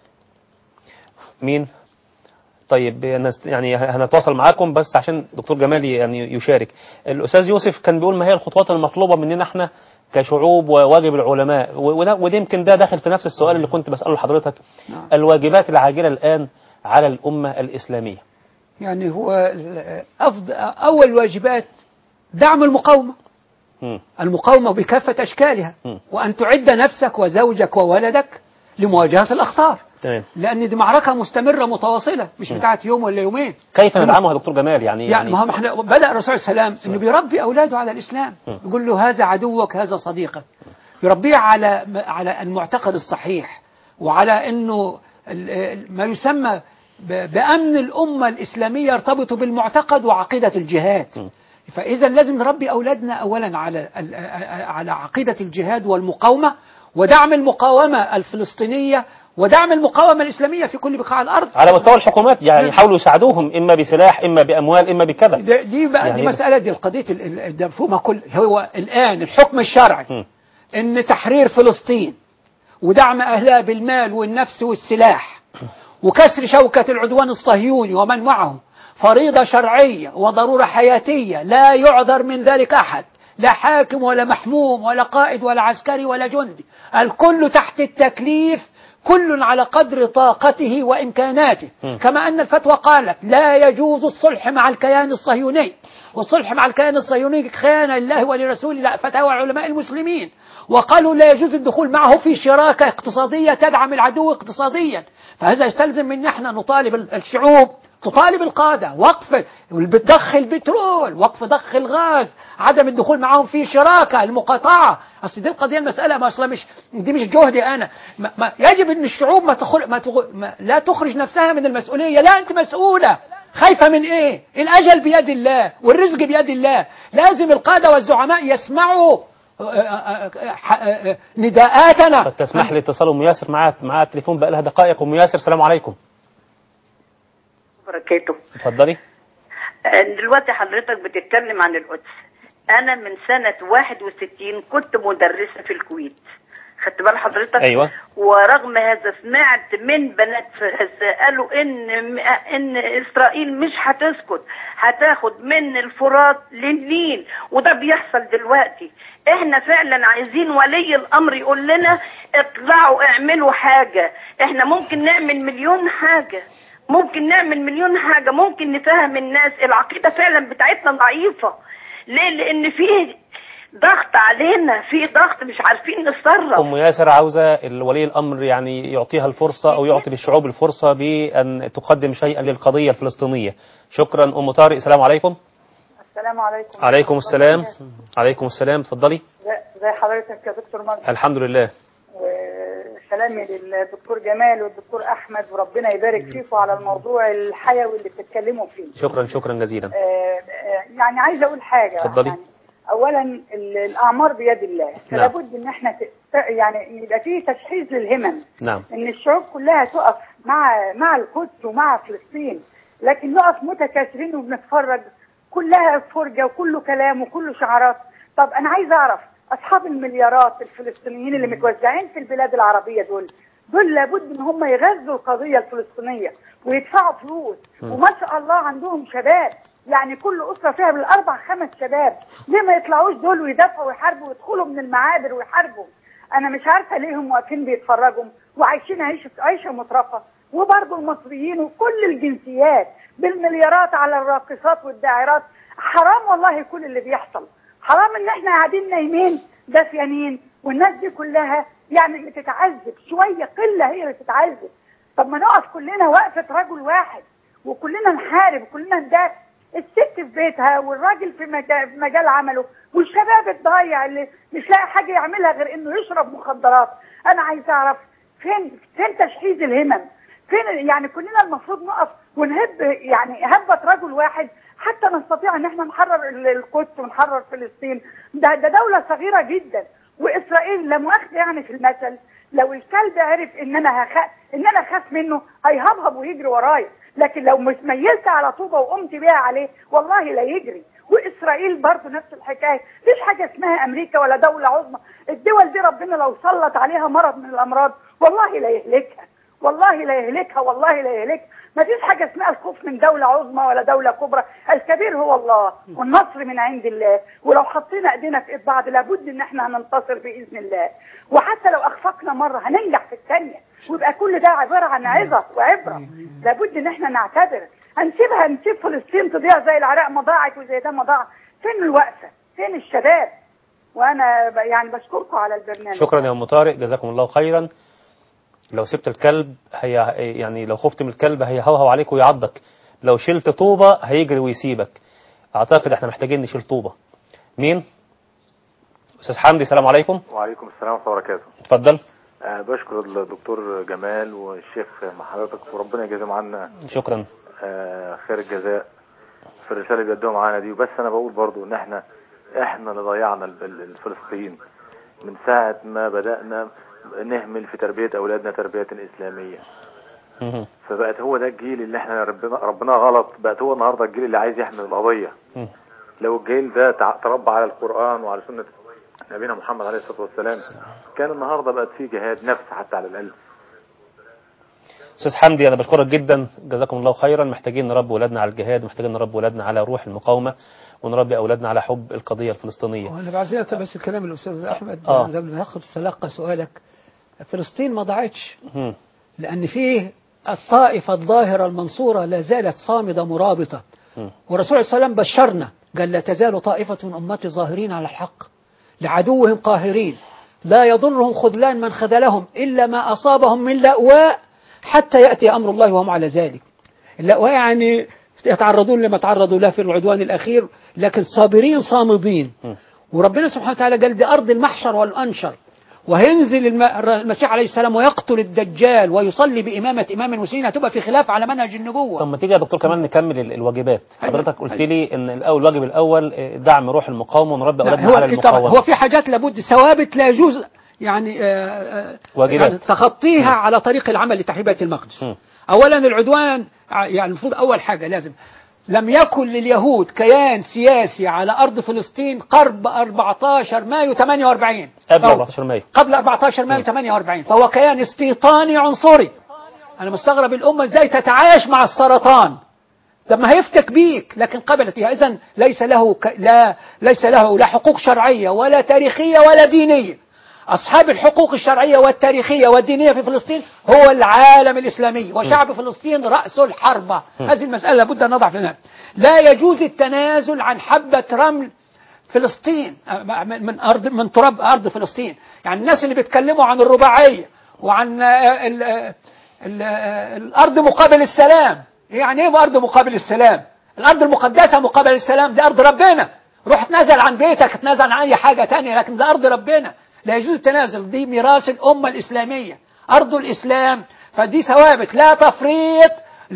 مين طيب نست- يعني هنتواصل معاكم بس عشان دكتور جمال يعني يشارك الاستاذ يوسف كان بيقول ما هي الخطوات المطلوبه مننا احنا كشعوب وواجب العلماء و- وده وده يمكن ده داخل في نفس السؤال اللي كنت بساله لحضرتك نعم. الواجبات العاجله الان على الامه الاسلاميه يعني هو ال- أفضل أول واجبات دعم المقاومة مم. المقاومة بكافة أشكالها مم. وأن تعد نفسك وزوجك وولدك لمواجهة الأخطار تمام لأن دي معركة مستمرة متواصلة مش بتاعت يوم ولا يومين كيف ندعمها يا دكتور جمال يعني يعني ما هو احنا بدأ الرسول صلى الله عليه وسلم انه بيربي اولاده على الاسلام يقول له هذا عدوك هذا صديقك يربيه على على المعتقد الصحيح وعلى انه ال- ال- ما يسمى ب- بامن الامه الاسلاميه يرتبط بالمعتقد وعقيده الجهاد فاذا لازم نربي اولادنا اولا على ال- على عقيده الجهاد والمقاومه ودعم المقاومه الفلسطينيه ودعم المقاومه الاسلاميه في كل بقاع الارض على مستوى الحكومات يعني يحاولوا يساعدوهم اما بسلاح اما باموال اما بكذا ده- دي بقى يعني دي مسألة دي القضية ال- ال- ده مفهومها كل هو الآن الحكم الشرعي م. إن تحرير فلسطين ودعم أهلها بالمال والنفس والسلاح وكسر شوكة العدوان الصهيوني ومن معه فريضة شرعية وضرورة حياتية لا يعذر من ذلك أحد لا حاكم ولا محموم ولا قائد ولا عسكري ولا جندي الكل تحت التكليف كل على قدر طاقته وإمكاناته كما أن الفتوى قالت لا يجوز الصلح مع الكيان الصهيوني والصلح مع الكيان الصهيوني خيانة لله ولرسوله لا فتاوى علماء المسلمين وقالوا لا يجوز الدخول معه في شراكة اقتصادية تدعم العدو اقتصاديا فهذا يستلزم من احنا نطالب الشعوب تطالب القادة وقف ضخ البترول وقف ضخ الغاز عدم الدخول معهم في شراكة المقاطعة أصل دي القضية المسألة ما أصلا مش دي مش جهدي أنا ما ما يجب أن الشعوب ما, تخل ما, تغ... ما لا تخرج نفسها من المسؤولية لا أنت مسؤولة خايفة من إيه الأجل بيد الله والرزق بيد الله لازم القادة والزعماء يسمعوا آه، آه، آه، آه، نداءاتنا قد تسمح لي اتصال ام ياسر معاها معاها التليفون بقى لها دقائق ام ياسر السلام عليكم بركاته اتفضلي آه، دلوقتي حضرتك بتتكلم عن القدس انا من سنة 61 كنت مدرسة في الكويت خدت بال حضرتك أيوة. ورغم هذا سمعت من بنات في غزة قالوا ان ان اسرائيل مش هتسكت هتاخد من الفرات للنيل وده بيحصل دلوقتي احنا فعلا عايزين ولي الامر يقول لنا اطلعوا اعملوا حاجة احنا ممكن نعمل مليون حاجة ممكن نعمل مليون حاجة ممكن نفهم الناس العقيدة فعلا بتاعتنا ضعيفة ليه لان في ضغط علينا في ضغط مش عارفين نتصرف ام ياسر عاوزه ولي الامر يعني يعطيها الفرصه او يعطي للشعوب الفرصه بان تقدم شيئا للقضيه الفلسطينيه شكرا ام طارق السلام عليكم السلام عليكم عليكم السلام عليكم السلام اتفضلي زي- زي حضرتك يا دكتور مجدي الحمد لله وسلامي للدكتور جمال والدكتور احمد وربنا يبارك فيكم على الموضوع الحيوي اللي بتتكلموا فيه شكرا شكرا جزيلا آه، آه، يعني عايزه اقول حاجه اتفضلي. يعني اولا ال- الاعمار بيد الله نعم. فلابد ان احنا ت- ت- يعني يبقى فيه تشحيذ للهمم نعم ان الشعوب كلها تقف مع مع القدس ومع فلسطين لكن نقف متكاثرين وبنتفرج كلها فرجه وكله كلام وكله شعارات طب انا عايز اعرف اصحاب المليارات الفلسطينيين اللي متوزعين في البلاد العربيه دول دول لابد ان هم يغذوا القضيه الفلسطينيه ويدفعوا فلوس وما شاء الله عندهم شباب يعني كل اسره فيها بالاربع خمس شباب ليه ما يطلعوش دول ويدافعوا ويحاربوا ويدخلوا من المعابر ويحاربوا انا مش عارفه ليه هم واقفين بيتفرجوا وعايشين عيشه عيشه مترفه وبرضه المصريين وكل الجنسيات بالمليارات على الراقصات والداعرات حرام والله كل اللي بيحصل حرام ان احنا قاعدين نايمين دافيانين والناس دي كلها يعني بتتعذب شويه قله هي اللي بتتعذب طب ما نقف كلنا وقفه رجل واحد وكلنا نحارب وكلنا ندافع الست في بيتها والراجل في مجال, في مجال عمله والشباب الضايع اللي مش لاقي حاجه يعملها غير انه يشرب مخدرات انا عايز اعرف فين فين تشحيذ الهمم فين يعني كلنا المفروض نقف ونهب يعني هبة رجل واحد حتى نستطيع ان احنا نحرر ال- القدس ونحرر فلسطين ده ده دولة صغيرة جدا واسرائيل لا مؤاخذة يعني في المثل لو الكلب عرف ان انا هخ... ان انا اخاف منه هيهبهب ويجري ورايا لكن لو مش ميلت على طوبة وقمت بيها عليه والله لا يجري واسرائيل برضه نفس الحكايه مفيش حاجه اسمها امريكا ولا دوله عظمى الدول دي ربنا لو سلط عليها مرض من الامراض والله لا يهلكها والله لا يهلكها والله لا يهلكها ما فيش حاجة اسمها الخوف من دولة عظمى ولا دولة كبرى الكبير هو الله والنصر من عند الله ولو حطينا ايدينا في ايد بعض لابد ان احنا هننتصر باذن الله وحتى لو اخفقنا مرة هننجح في الثانية ويبقى كل ده عبارة عن عظة وعبرة لابد ان احنا نعتبر هنسيبها نسيب فلسطين تضيع زي العراق ما ضاعت وزي ده ما ضاع فين الوقفة فين الشباب وانا ب- يعني بشكركم على البرنامج شكرا يا ام طارق جزاكم الله خيرا لو سبت الكلب هي يعني لو خفت من الكلب هيهوهو عليك ويعضك لو شلت طوبة هيجري ويسيبك اعتقد احنا محتاجين نشيل طوبة مين استاذ حمدي السلام عليكم وعليكم السلام ورحمة الله وبركاته اتفضل أه بشكر الدكتور جمال والشيخ مع حضرتك وربنا يجازيهم عنا شكرا أه خير الجزاء في الرسالة اللي بيقدموها معانا دي وبس أنا بقول برضو إن إحنا إحنا اللي ضيعنا ال- ال- الفلسطين من ساعة ما بدأنا نهمل في تربية أولادنا تربية إسلامية مهم. فبقت هو ده الجيل اللي إحنا ربنا ربنا غلط بقت هو النهاردة الجيل اللي عايز يحمل القضية مم. لو الجيل ده تع- تربى على القرآن وعلى سنة نبينا محمد عليه الصلاة والسلام كان النهاردة بقت فيه جهاد نفس حتى على الأقل استاذ حمدي انا بشكرك جدا جزاكم الله خيرا محتاجين نربي ولادنا على الجهاد محتاجين نربي ولادنا على روح المقاومه ونربي اولادنا على حب القضيه الفلسطينيه وانا بعزيز بس الكلام الاستاذ احمد آه. قبل ما اخذ تلقى سؤالك فلسطين ما ضاعتش مم. لأن فيه الطائفة الظاهرة المنصورة لا زالت صامدة مرابطة مم. والرسول صلى الله عليه وسلم بشرنا قال لا تزال طائفة من أمتي ظاهرين على الحق لعدوهم قاهرين لا يضرهم خذلان من خذلهم إلا ما أصابهم من لأواء حتى يأتي أمر الله وهم على ذلك اللأواء يعني يتعرضون لما تعرضوا له في العدوان الأخير لكن صابرين صامدين وربنا سبحانه وتعالى قال دي أرض المحشر والأنشر وهينزل الم- المسيح عليه السلام ويقتل الدجال ويصلي بإمامة إمام المسلمين هتبقى في خلاف على منهج النبوة طب ما تيجي يا دكتور كمان نكمل ال- الواجبات أيوة. حضرتك قلت لي ان الاول الواجب الاول آه، دعم روح المقاومه ونربي لا اولادنا على هو طبعا المقاومه هو في حاجات لابد ثوابت لا يجوز يعني آه، آه، واجبات. يعني تخطيها على طريق العمل لتحرير بيت المقدس م. اولا العدوان ع- يعني المفروض اول حاجه لازم لم يكن لليهود كيان سياسي على ارض فلسطين قرب 14 مايو 48 قبل فهو- 14 مايو قبل 14 مايو 48 فهو كيان استيطاني عنصري انا مستغرب الامه ازاي تتعايش مع السرطان طب ما هيفتك بيك لكن قبلت اذا ليس له ك... لا ليس له لا حقوق شرعيه ولا تاريخيه ولا دينيه اصحاب الحقوق الشرعيه والتاريخيه والدينيه في فلسطين هو العالم الاسلامي وشعب فلسطين راس الحربه هذه المساله لابد ان نضع في النهاية. لا يجوز التنازل عن حبه رمل فلسطين أه، من من ارض من تراب ارض فلسطين يعني الناس اللي بيتكلموا عن الرباعيه وعن آه، ال- آه، ال- آه، الارض مقابل السلام يعني ايه ارض مقابل السلام الارض المقدسه مقابل السلام دي ارض ربنا روح تنازل عن بيتك تنازل عن اي حاجه تانية لكن ده ارض ربنا لا يجوز التنازل دي ميراث الامه الاسلاميه ارض الاسلام فدي ثوابت لا تفريط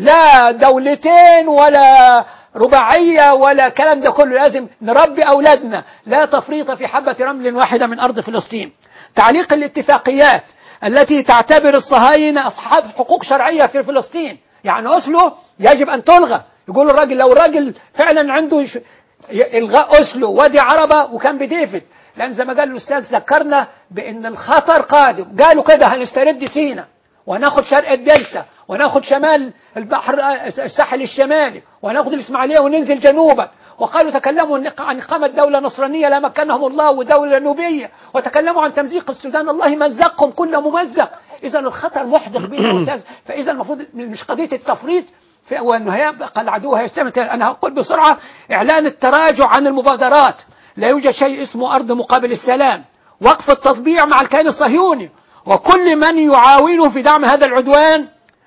لا دولتين ولا رباعية ولا كلام ده كله لازم نربي أولادنا لا تفريط في حبة رمل واحدة من أرض فلسطين تعليق الاتفاقيات التي تعتبر الصهاينة أصحاب حقوق شرعية في فلسطين يعني أسلو يجب أن تلغى يقول الراجل لو الراجل فعلا عنده ش... ي- إلغاء أسلو وادي عربة وكان بديفيد لأن زي ما قال الأستاذ ذكرنا بأن الخطر قادم قالوا كده هنسترد سينا وناخد شرق الدلتا وناخد شمال البحر الساحل الشمالي وناخد الإسماعيلية وننزل جنوبا وقالوا تكلموا عن إقامة دولة نصرانية لا مكنهم الله ودولة نوبية وتكلموا عن تمزيق السودان الله مزقهم كل ممزق إذا الخطر محدق بنا يا أستاذ فإذا المفروض مش قضية التفريط في وأنه هيبقى العدو هيستمر أنا هقول بسرعة إعلان التراجع عن المبادرات لا يوجد شيء اسمه أرض مقابل السلام وقف التطبيع مع الكيان الصهيوني وكل من يعاونه في دعم هذا العدوان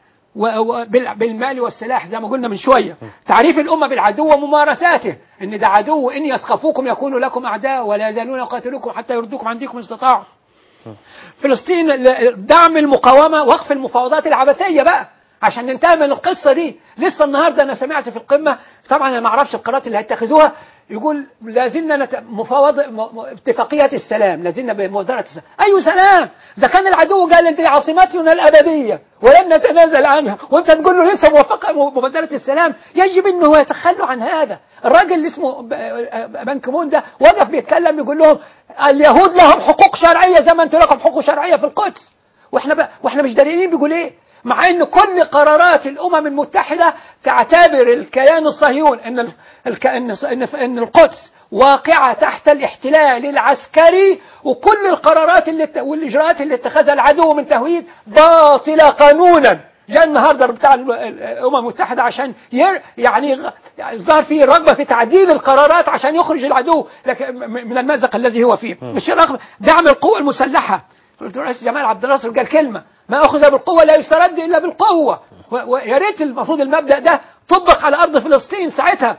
و- و- بال- بالمال والسلاح زي ما قلنا من شوية تعريف الأمة بالعدو وممارساته إن ده عدو إن يسخفوكم يكونوا لكم أعداء ولا يزالون يقاتلوكم حتى يردوكم عن دينكم إن استطاعوا فلسطين ل- دعم المقاومة وقف المفاوضات العبثية بقى عشان ننتهي من القصة دي لسه النهاردة أنا سمعت في القمة طبعا أنا ما أعرفش القرارات اللي هيتخذوها يقول لازلنا نت... مفاوضة م... م- اتفاقية السلام لازلنا بمبادرة السلام أي سلام إذا كان العدو قال دي عاصمتنا الأبدية ولن نتنازل عنها وأنت تقول له لسه موافقة م- مبادرة السلام يجب أنه يتخلوا عن هذا الراجل اللي اسمه ب- بان كيمون ده وقف بيتكلم يقول لهم اليهود لهم حقوق شرعية زي ما أنتم لكم حقوق شرعية في القدس واحنا ب... واحنا مش داريين بيقول ايه مع ان كل قرارات الامم المتحده تعتبر الكيان الصهيون ان ال... الك... ان ان ان القدس واقعه تحت الاحتلال العسكري وكل القرارات اللي ات- والاجراءات اللي اتخذها العدو من تهويد باطله قانونا جاء النهارده بتاع ال- ال- الامم المتحده عشان ير يعني غ- يعني ظهر فيه رغبه في تعديل القرارات عشان يخرج العدو لكن م- من المأزق الذي هو فيه مش رغبه دعم القوى المسلحه الرئيس جمال عبد الناصر قال كلمة ما أخذ بالقوة لا يسترد إلا بالقوة و- ويا ريت المفروض المبدأ ده طبق على أرض فلسطين ساعتها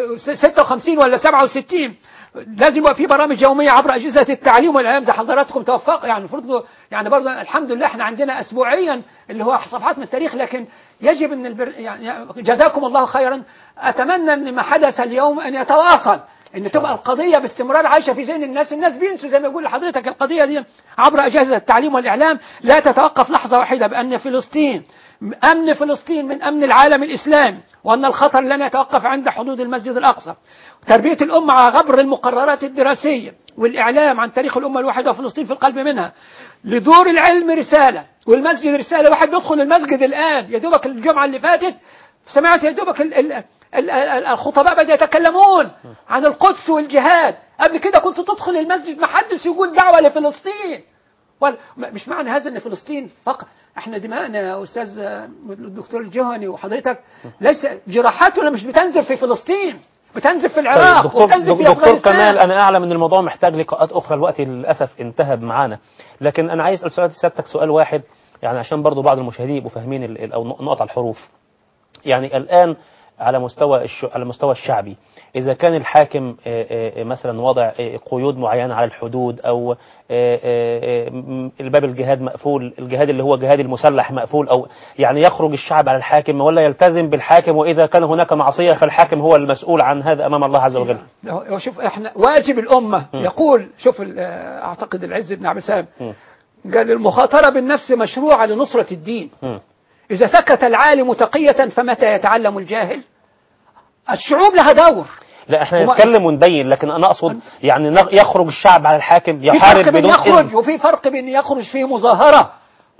56 ولا 67 لازم يبقى في برامج يومية عبر أجهزة التعليم والإعلام زي حضراتكم توفق يعني المفروض يعني برضه الحمد لله احنا عندنا أسبوعيا اللي هو صفحات من التاريخ لكن يجب أن البر يعني جزاكم الله خيرا أتمنى أن ما حدث اليوم أن يتواصل ان تبقى القضيه باستمرار عايشه في ذهن الناس الناس بينسوا زي ما يقول لحضرتك القضيه دي عبر اجهزه التعليم والاعلام لا تتوقف لحظه واحده بان فلسطين امن فلسطين من امن العالم الاسلامي وان الخطر لن يتوقف عند حدود المسجد الاقصى تربيه الامه على غبر المقررات الدراسيه والاعلام عن تاريخ الامه الواحده وفلسطين في القلب منها لدور العلم رساله والمسجد رساله واحد بيدخل المسجد الان يا دوبك الجمعه اللي فاتت سمعت يا دوبك ال- ال- ال- ال- الخطباء بدأوا يتكلمون عن القدس والجهاد قبل كده كنت تدخل المسجد ما حدش يقول دعوة لفلسطين ولا م- مش معنى هذا ان فلسطين فقط احنا دماءنا يا استاذ آه، الدكتور الجهني وحضرتك ليس جراحاتنا مش بتنزل في فلسطين بتنزل في العراق طيب دكتور, وبتنزل في دكتور افغانستان كمال انا اعلم ان الموضوع محتاج لقاءات اخرى الوقت للاسف انتهى معانا لكن انا عايز اسال سؤال سيادتك سؤال واحد يعني عشان برضو بعض المشاهدين يبقوا فاهمين ال- ال- او نقط على الحروف يعني الان على مستوى الش... على المستوى الشعبي اذا كان الحاكم آه، آه، مثلا وضع آه، قيود معينه على الحدود او آه، آه، آه، م- الباب الجهاد مقفول الجهاد اللي هو جهاد المسلح مقفول او يعني يخرج الشعب على الحاكم ولا يلتزم بالحاكم واذا كان هناك معصيه فالحاكم هو المسؤول عن هذا امام الله عز وجل هو شوف احنا واجب الامه يقول شوف ال- آه، اعتقد العز بن عبد السلام مم. قال المخاطره بالنفس مشروعه لنصره الدين مم. اذا سكت العالم تقيه فمتى يتعلم الجاهل الشعوب لها دور لا احنا وما- نتكلم ونبين لكن انا اقصد يعني نغ- يخرج الشعب على الحاكم في يحارب فرق بين بدون يخرج إذن وفي فرق بين يخرج في مظاهره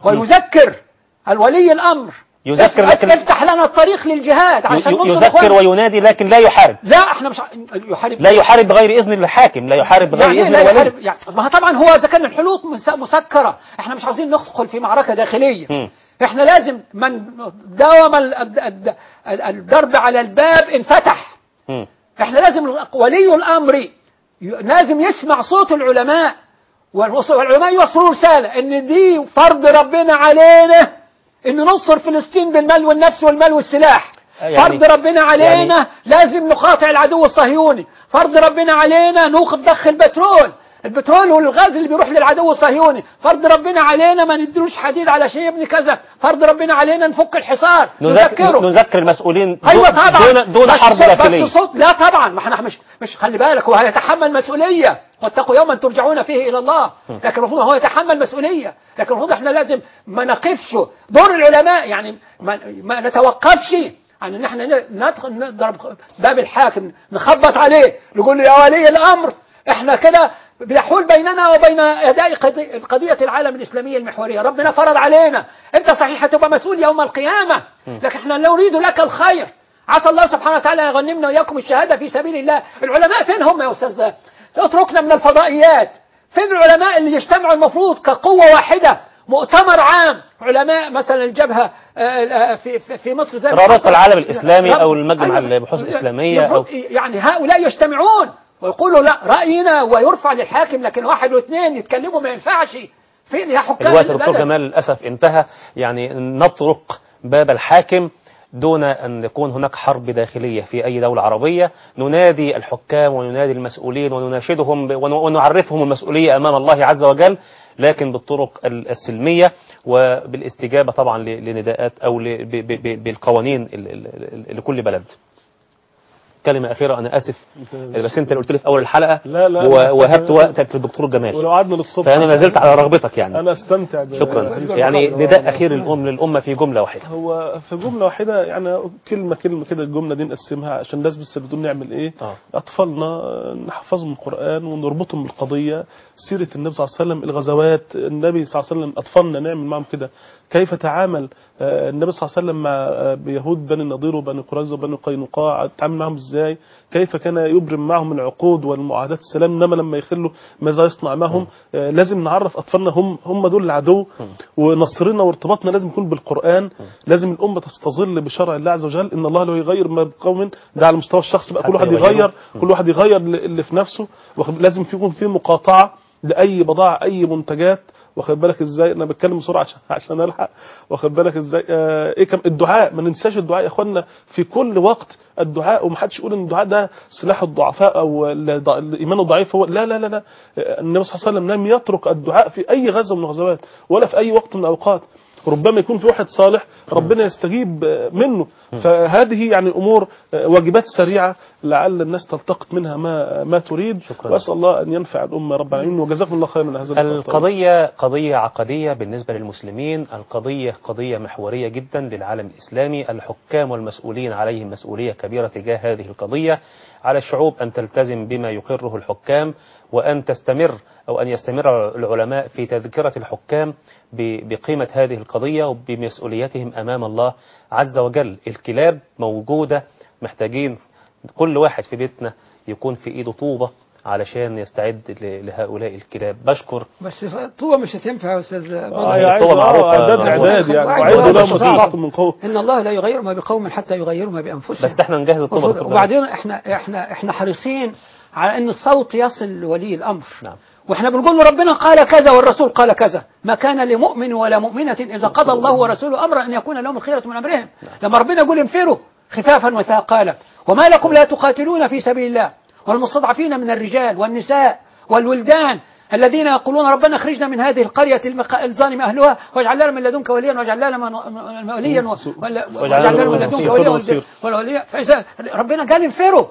ويذكر الولي الامر يذكر اف- لكن- افتح لنا الطريق للجهاد عشان ي- ننصر يذكر إخواننا. وينادي لكن لا يحارب لا احنا مش ع- يحارب لا يحارب بغير اذن الحاكم لا يحارب بغير يعني اذن لا الولي يحارب يعني ما هو طبعا هو اذا كان الحلول مس- مسكره احنا مش عاوزين ندخل في معركه داخليه مم. احنا لازم من داوم ال- الد- الد- الضرب على الباب انفتح مم. احنا لازم ولي الامر ي- لازم يسمع صوت العلماء والوص- والعلماء يوصلوا رساله ان دي فرض ربنا علينا ان ننصر فلسطين بالمال والنفس والمال والسلاح يعني- فرض ربنا علينا يعني- لازم نقاطع العدو الصهيوني فرض ربنا علينا نوقف ضخ البترول البترول والغاز اللي بيروح للعدو الصهيوني فرض ربنا علينا ما ندلوش حديد على شيء يبني كذا فرض ربنا علينا نفك الحصار نذكر, نذكره نذكر المسؤولين دون- ايوه طبعا دون, دون بس حرب صوت- داخليه بس صوت لا طبعا ما احنا مش مش خلي بالك هو هيتحمل مسؤوليه واتقوا يوما ترجعون فيه الى الله لكن المفروض هو يتحمل مسؤوليه لكن المفروض احنا لازم ما نقفش دور العلماء يعني ما, ما نتوقفش عن ان احنا ن- ندخل نضرب باب الحاكم نخبط عليه نقول له يا ولي الامر احنا كده بيحول بيننا وبين اداء قضي- قضيه العالم الاسلاميه المحوريه ربنا فرض علينا انت صحيح هتبقى مسؤول يوم القيامه لكن احنا نريد لك الخير عسى الله سبحانه وتعالى يغنمنا واياكم الشهاده في سبيل الله العلماء فين هم يا استاذ اتركنا من الفضائيات فين العلماء اللي يجتمعوا المفروض كقوه واحده مؤتمر عام علماء مثلا الجبهه آه، آه، في في- في مصر زي ما رابطة حصل. العالم الإسلامي أو رب- المجمع أيوة. البحوث الإسلامية المفروض أو- يعني هؤلاء يجتمعون ويقولوا لا راينا ويرفع للحاكم لكن واحد واثنين يتكلموا ما ينفعش فين يا حكام الوقت يا دكتور البلد؟ جمال للاسف انتهى يعني نطرق باب الحاكم دون أن يكون هناك حرب داخلية في أي دولة عربية ننادي الحكام وننادي المسؤولين ونناشدهم ب- ون- ونعرفهم المسؤولية أمام الله عز وجل لكن بالطرق ال- السلمية وبالاستجابة طبعا ل- لنداءات أو ل- ب- ب- ب- بالقوانين ال- ال- ال- لكل بلد كلمة أخيرة أنا آسف بس أنت اللي قلت لي في أول الحلقة لا، لا. و- وهبت وقتك للدكتور جمال ولو قعدنا للصبح فأنا ما زلت على رغبتك يعني انا استمتع ب- شكرا بالحديث يعني معك. نداء أخير للأم للأمة في جملة واحدة هو في جملة واحدة يعني كلمة كلمة كده الجملة دي نقسمها عشان الناس بس بتقول نعمل ايه آه. أطفالنا نحفظهم القرآن ونربطهم بالقضية سيرة النبي صلى الله عليه وسلم الغزوات النبي صلى الله عليه وسلم أطفالنا نعمل معهم كده كيف تعامل آه، النبي صلى الله عليه وسلم مع آه، بيهود بني النضير وبني قريظة وبني قينقاع تعامل معهم ازاي كيف كان يبرم معهم العقود والمعاهدات السلام انما لما يخلوا ماذا يصنع معهم آه، لازم نعرف اطفالنا هم هم دول العدو ونصرنا وارتباطنا لازم يكون بالقران لازم الامه تستظل بشرع الله عز وجل ان الله لو يغير ما بقوم ده على مستوى الشخص بقى كل حتى واحد يغيروا. يغير كل واحد يغير اللي في نفسه واخد- لازم في- يكون في مقاطعه لاي بضاعه اي منتجات واخد بالك ازاي انا بتكلم بسرعه عشان عشان الحق واخد بالك ازاي آه ايه كم الدعاء ما ننساش الدعاء يا اخوانا في كل وقت الدعاء ومحدش يقول ان الدعاء ده سلاح الضعفاء او ال- ض- الايمان الضعيف هو لا لا لا لا آه، النبي صلى الله عليه وسلم لم يترك الدعاء في اي غزوه من الغزوات ولا في اي وقت من الاوقات ربما يكون في واحد صالح ربنا يستجيب آه، منه فهذه يعني امور آه، واجبات سريعه لعل الناس تلتقط منها ما ما تريد شكراً. واسال الله ان ينفع الامه رب العالمين وجزاكم الله خيرا على هذا اللقاء. القضية قضية عقدية بالنسبة للمسلمين القضية قضية محورية جدا للعالم الإسلامي الحكام والمسؤولين عليهم مسؤولية كبيرة تجاه هذه القضية على الشعوب أن تلتزم بما يقره الحكام وأن تستمر أو أن يستمر العلماء في تذكرة الحكام ب- بقيمة هذه القضية وبمسؤوليتهم أمام الله عز وجل الكلاب موجودة محتاجين كل واحد في بيتنا يكون في ايده طوبة علشان يستعد ل- لهؤلاء الكلاب بشكر بس طوبة مش هتنفع يا استاذ اه بصري. يا عايز طبعا معروفة. اه اعداد معروفة. اعداد يعني واحد وعيدوا واحد لهم واحد. استطعتم من قوه ان الله لا يغير ما بقوم حتى يغيروا ما بانفسهم بس احنا نجهز الطوبة دكتور جمال. وبعدين احنا احنا احنا حريصين على ان الصوت يصل لولي الامر نعم. واحنا بنقول له ربنا قال كذا والرسول قال كذا ما كان لمؤمن ولا مؤمنة اذا قضى الله ورسوله امرا ان يكون لهم الخيرة من امرهم لما ربنا يقول انفروا خفافا وثاقالا وما لكم لا تقاتلون في سبيل الله والمستضعفين من الرجال والنساء والولدان الذين يقولون ربنا اخرجنا من هذه القرية المق- الظالم أهلها واجعل لنا من لدنك وليا واجعل لنا من- وليا و- ولا- واجعل لنا من لدنك نصير. وليا نصير. ولا وليا فإذا ربنا قال انفروا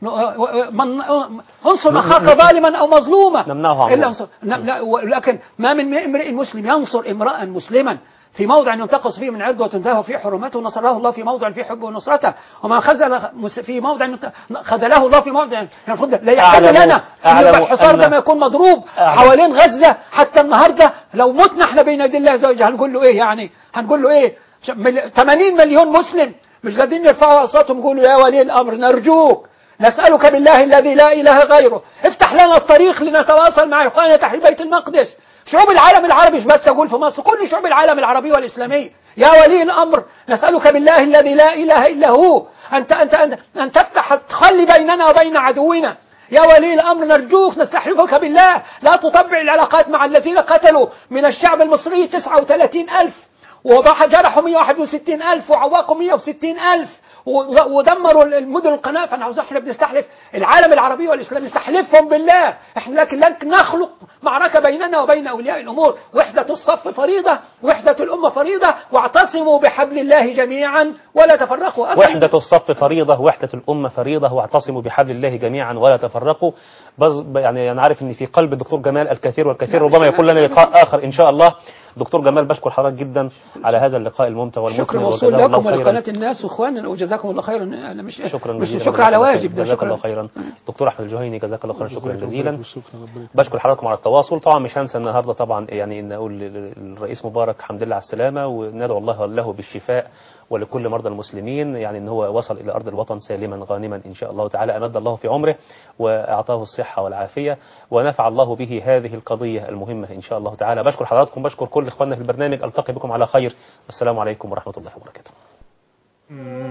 من انصر اخاك ظالما او مظلوما نمنعه عن الا ظلم. انصر نعم، لا ولكن ما من امرئ مسلم ينصر امرا مسلما في موضع ينتقص فيه من عرضه وتنتهى فيه حرمته نصره الله في موضع فيه حبه ونصرته وما خذل مس- في موضع ينت- خذله الله في موضع المفروض لا يحل أعلم- لنا ان أعلم يبقى الحصار أن- ده ما يكون مضروب أعلم. حوالين غزه حتى النهارده لو متنا احنا بين يدي الله عز وجل هنقول له ايه يعني هنقول له ايه ش- مل- 80 مليون مسلم مش قادرين يرفعوا اصواتهم يقولوا يا ولي الامر نرجوك نسألك بالله الذي لا إله غيره افتح لنا الطريق لنتواصل مع إخواننا تحت بيت المقدس شعوب العالم العربي مش بس أقول في مصر كل شعوب العالم العربي والإسلامي يا ولي الأمر نسألك بالله الذي لا إله إلا هو أنت أنت أنت أن تفتح تخلي بيننا وبين عدونا يا ولي الأمر نرجوك نستحلفك بالله لا تطبع العلاقات مع الذين قتلوا من الشعب المصري 39 ألف وجرحوا 161 ألف وعواقوا 160 ألف و- ودمروا المدن القناة فانا عاوز احنا بنستحلف العالم العربي والاسلامي نستحلفهم بالله احنا لكن لن نخلق معركة بيننا وبين اولياء الامور وحدة الصف فريضة وحدة الامة فريضة واعتصموا بحبل الله جميعا ولا تفرقوا أصلاً وحدة الصف فريضة وحدة الأمة فريضة واعتصموا بحبل الله جميعا ولا تفرقوا بز يعني أنا عارف أن في قلب الدكتور جمال الكثير والكثير ربما يكون لنا لقاء آخر إن شاء الله دكتور جمال بشكر حضرتك جدا على هذا اللقاء الممتع والمثمر شكر موصول وجزاه لكم الله خيرا ولقناة الناس واخواننا وجزاكم الله خيرا انا مش شكرا مش جزيلا شكر على واجب ده جزاك الله شكرا خيرا دكتور احمد الجهيني جزاك الله خيرا شكرا جزيلا شكرا ربنا بشكر حضراتكم على التواصل طبعا مش هنسى النهارده طبعا يعني ان اقول للرئيس مبارك الحمد لله على السلامه وندعو الله له بالشفاء ولكل مرضى المسلمين يعني ان هو وصل الى ارض الوطن سالما غانما ان شاء الله تعالى امد الله في عمره واعطاه الصحه والعافيه ونفع الله به هذه القضيه المهمه ان شاء الله تعالى بشكر حضراتكم بشكر كل اخواننا في البرنامج التقي بكم على خير والسلام عليكم ورحمه الله وبركاته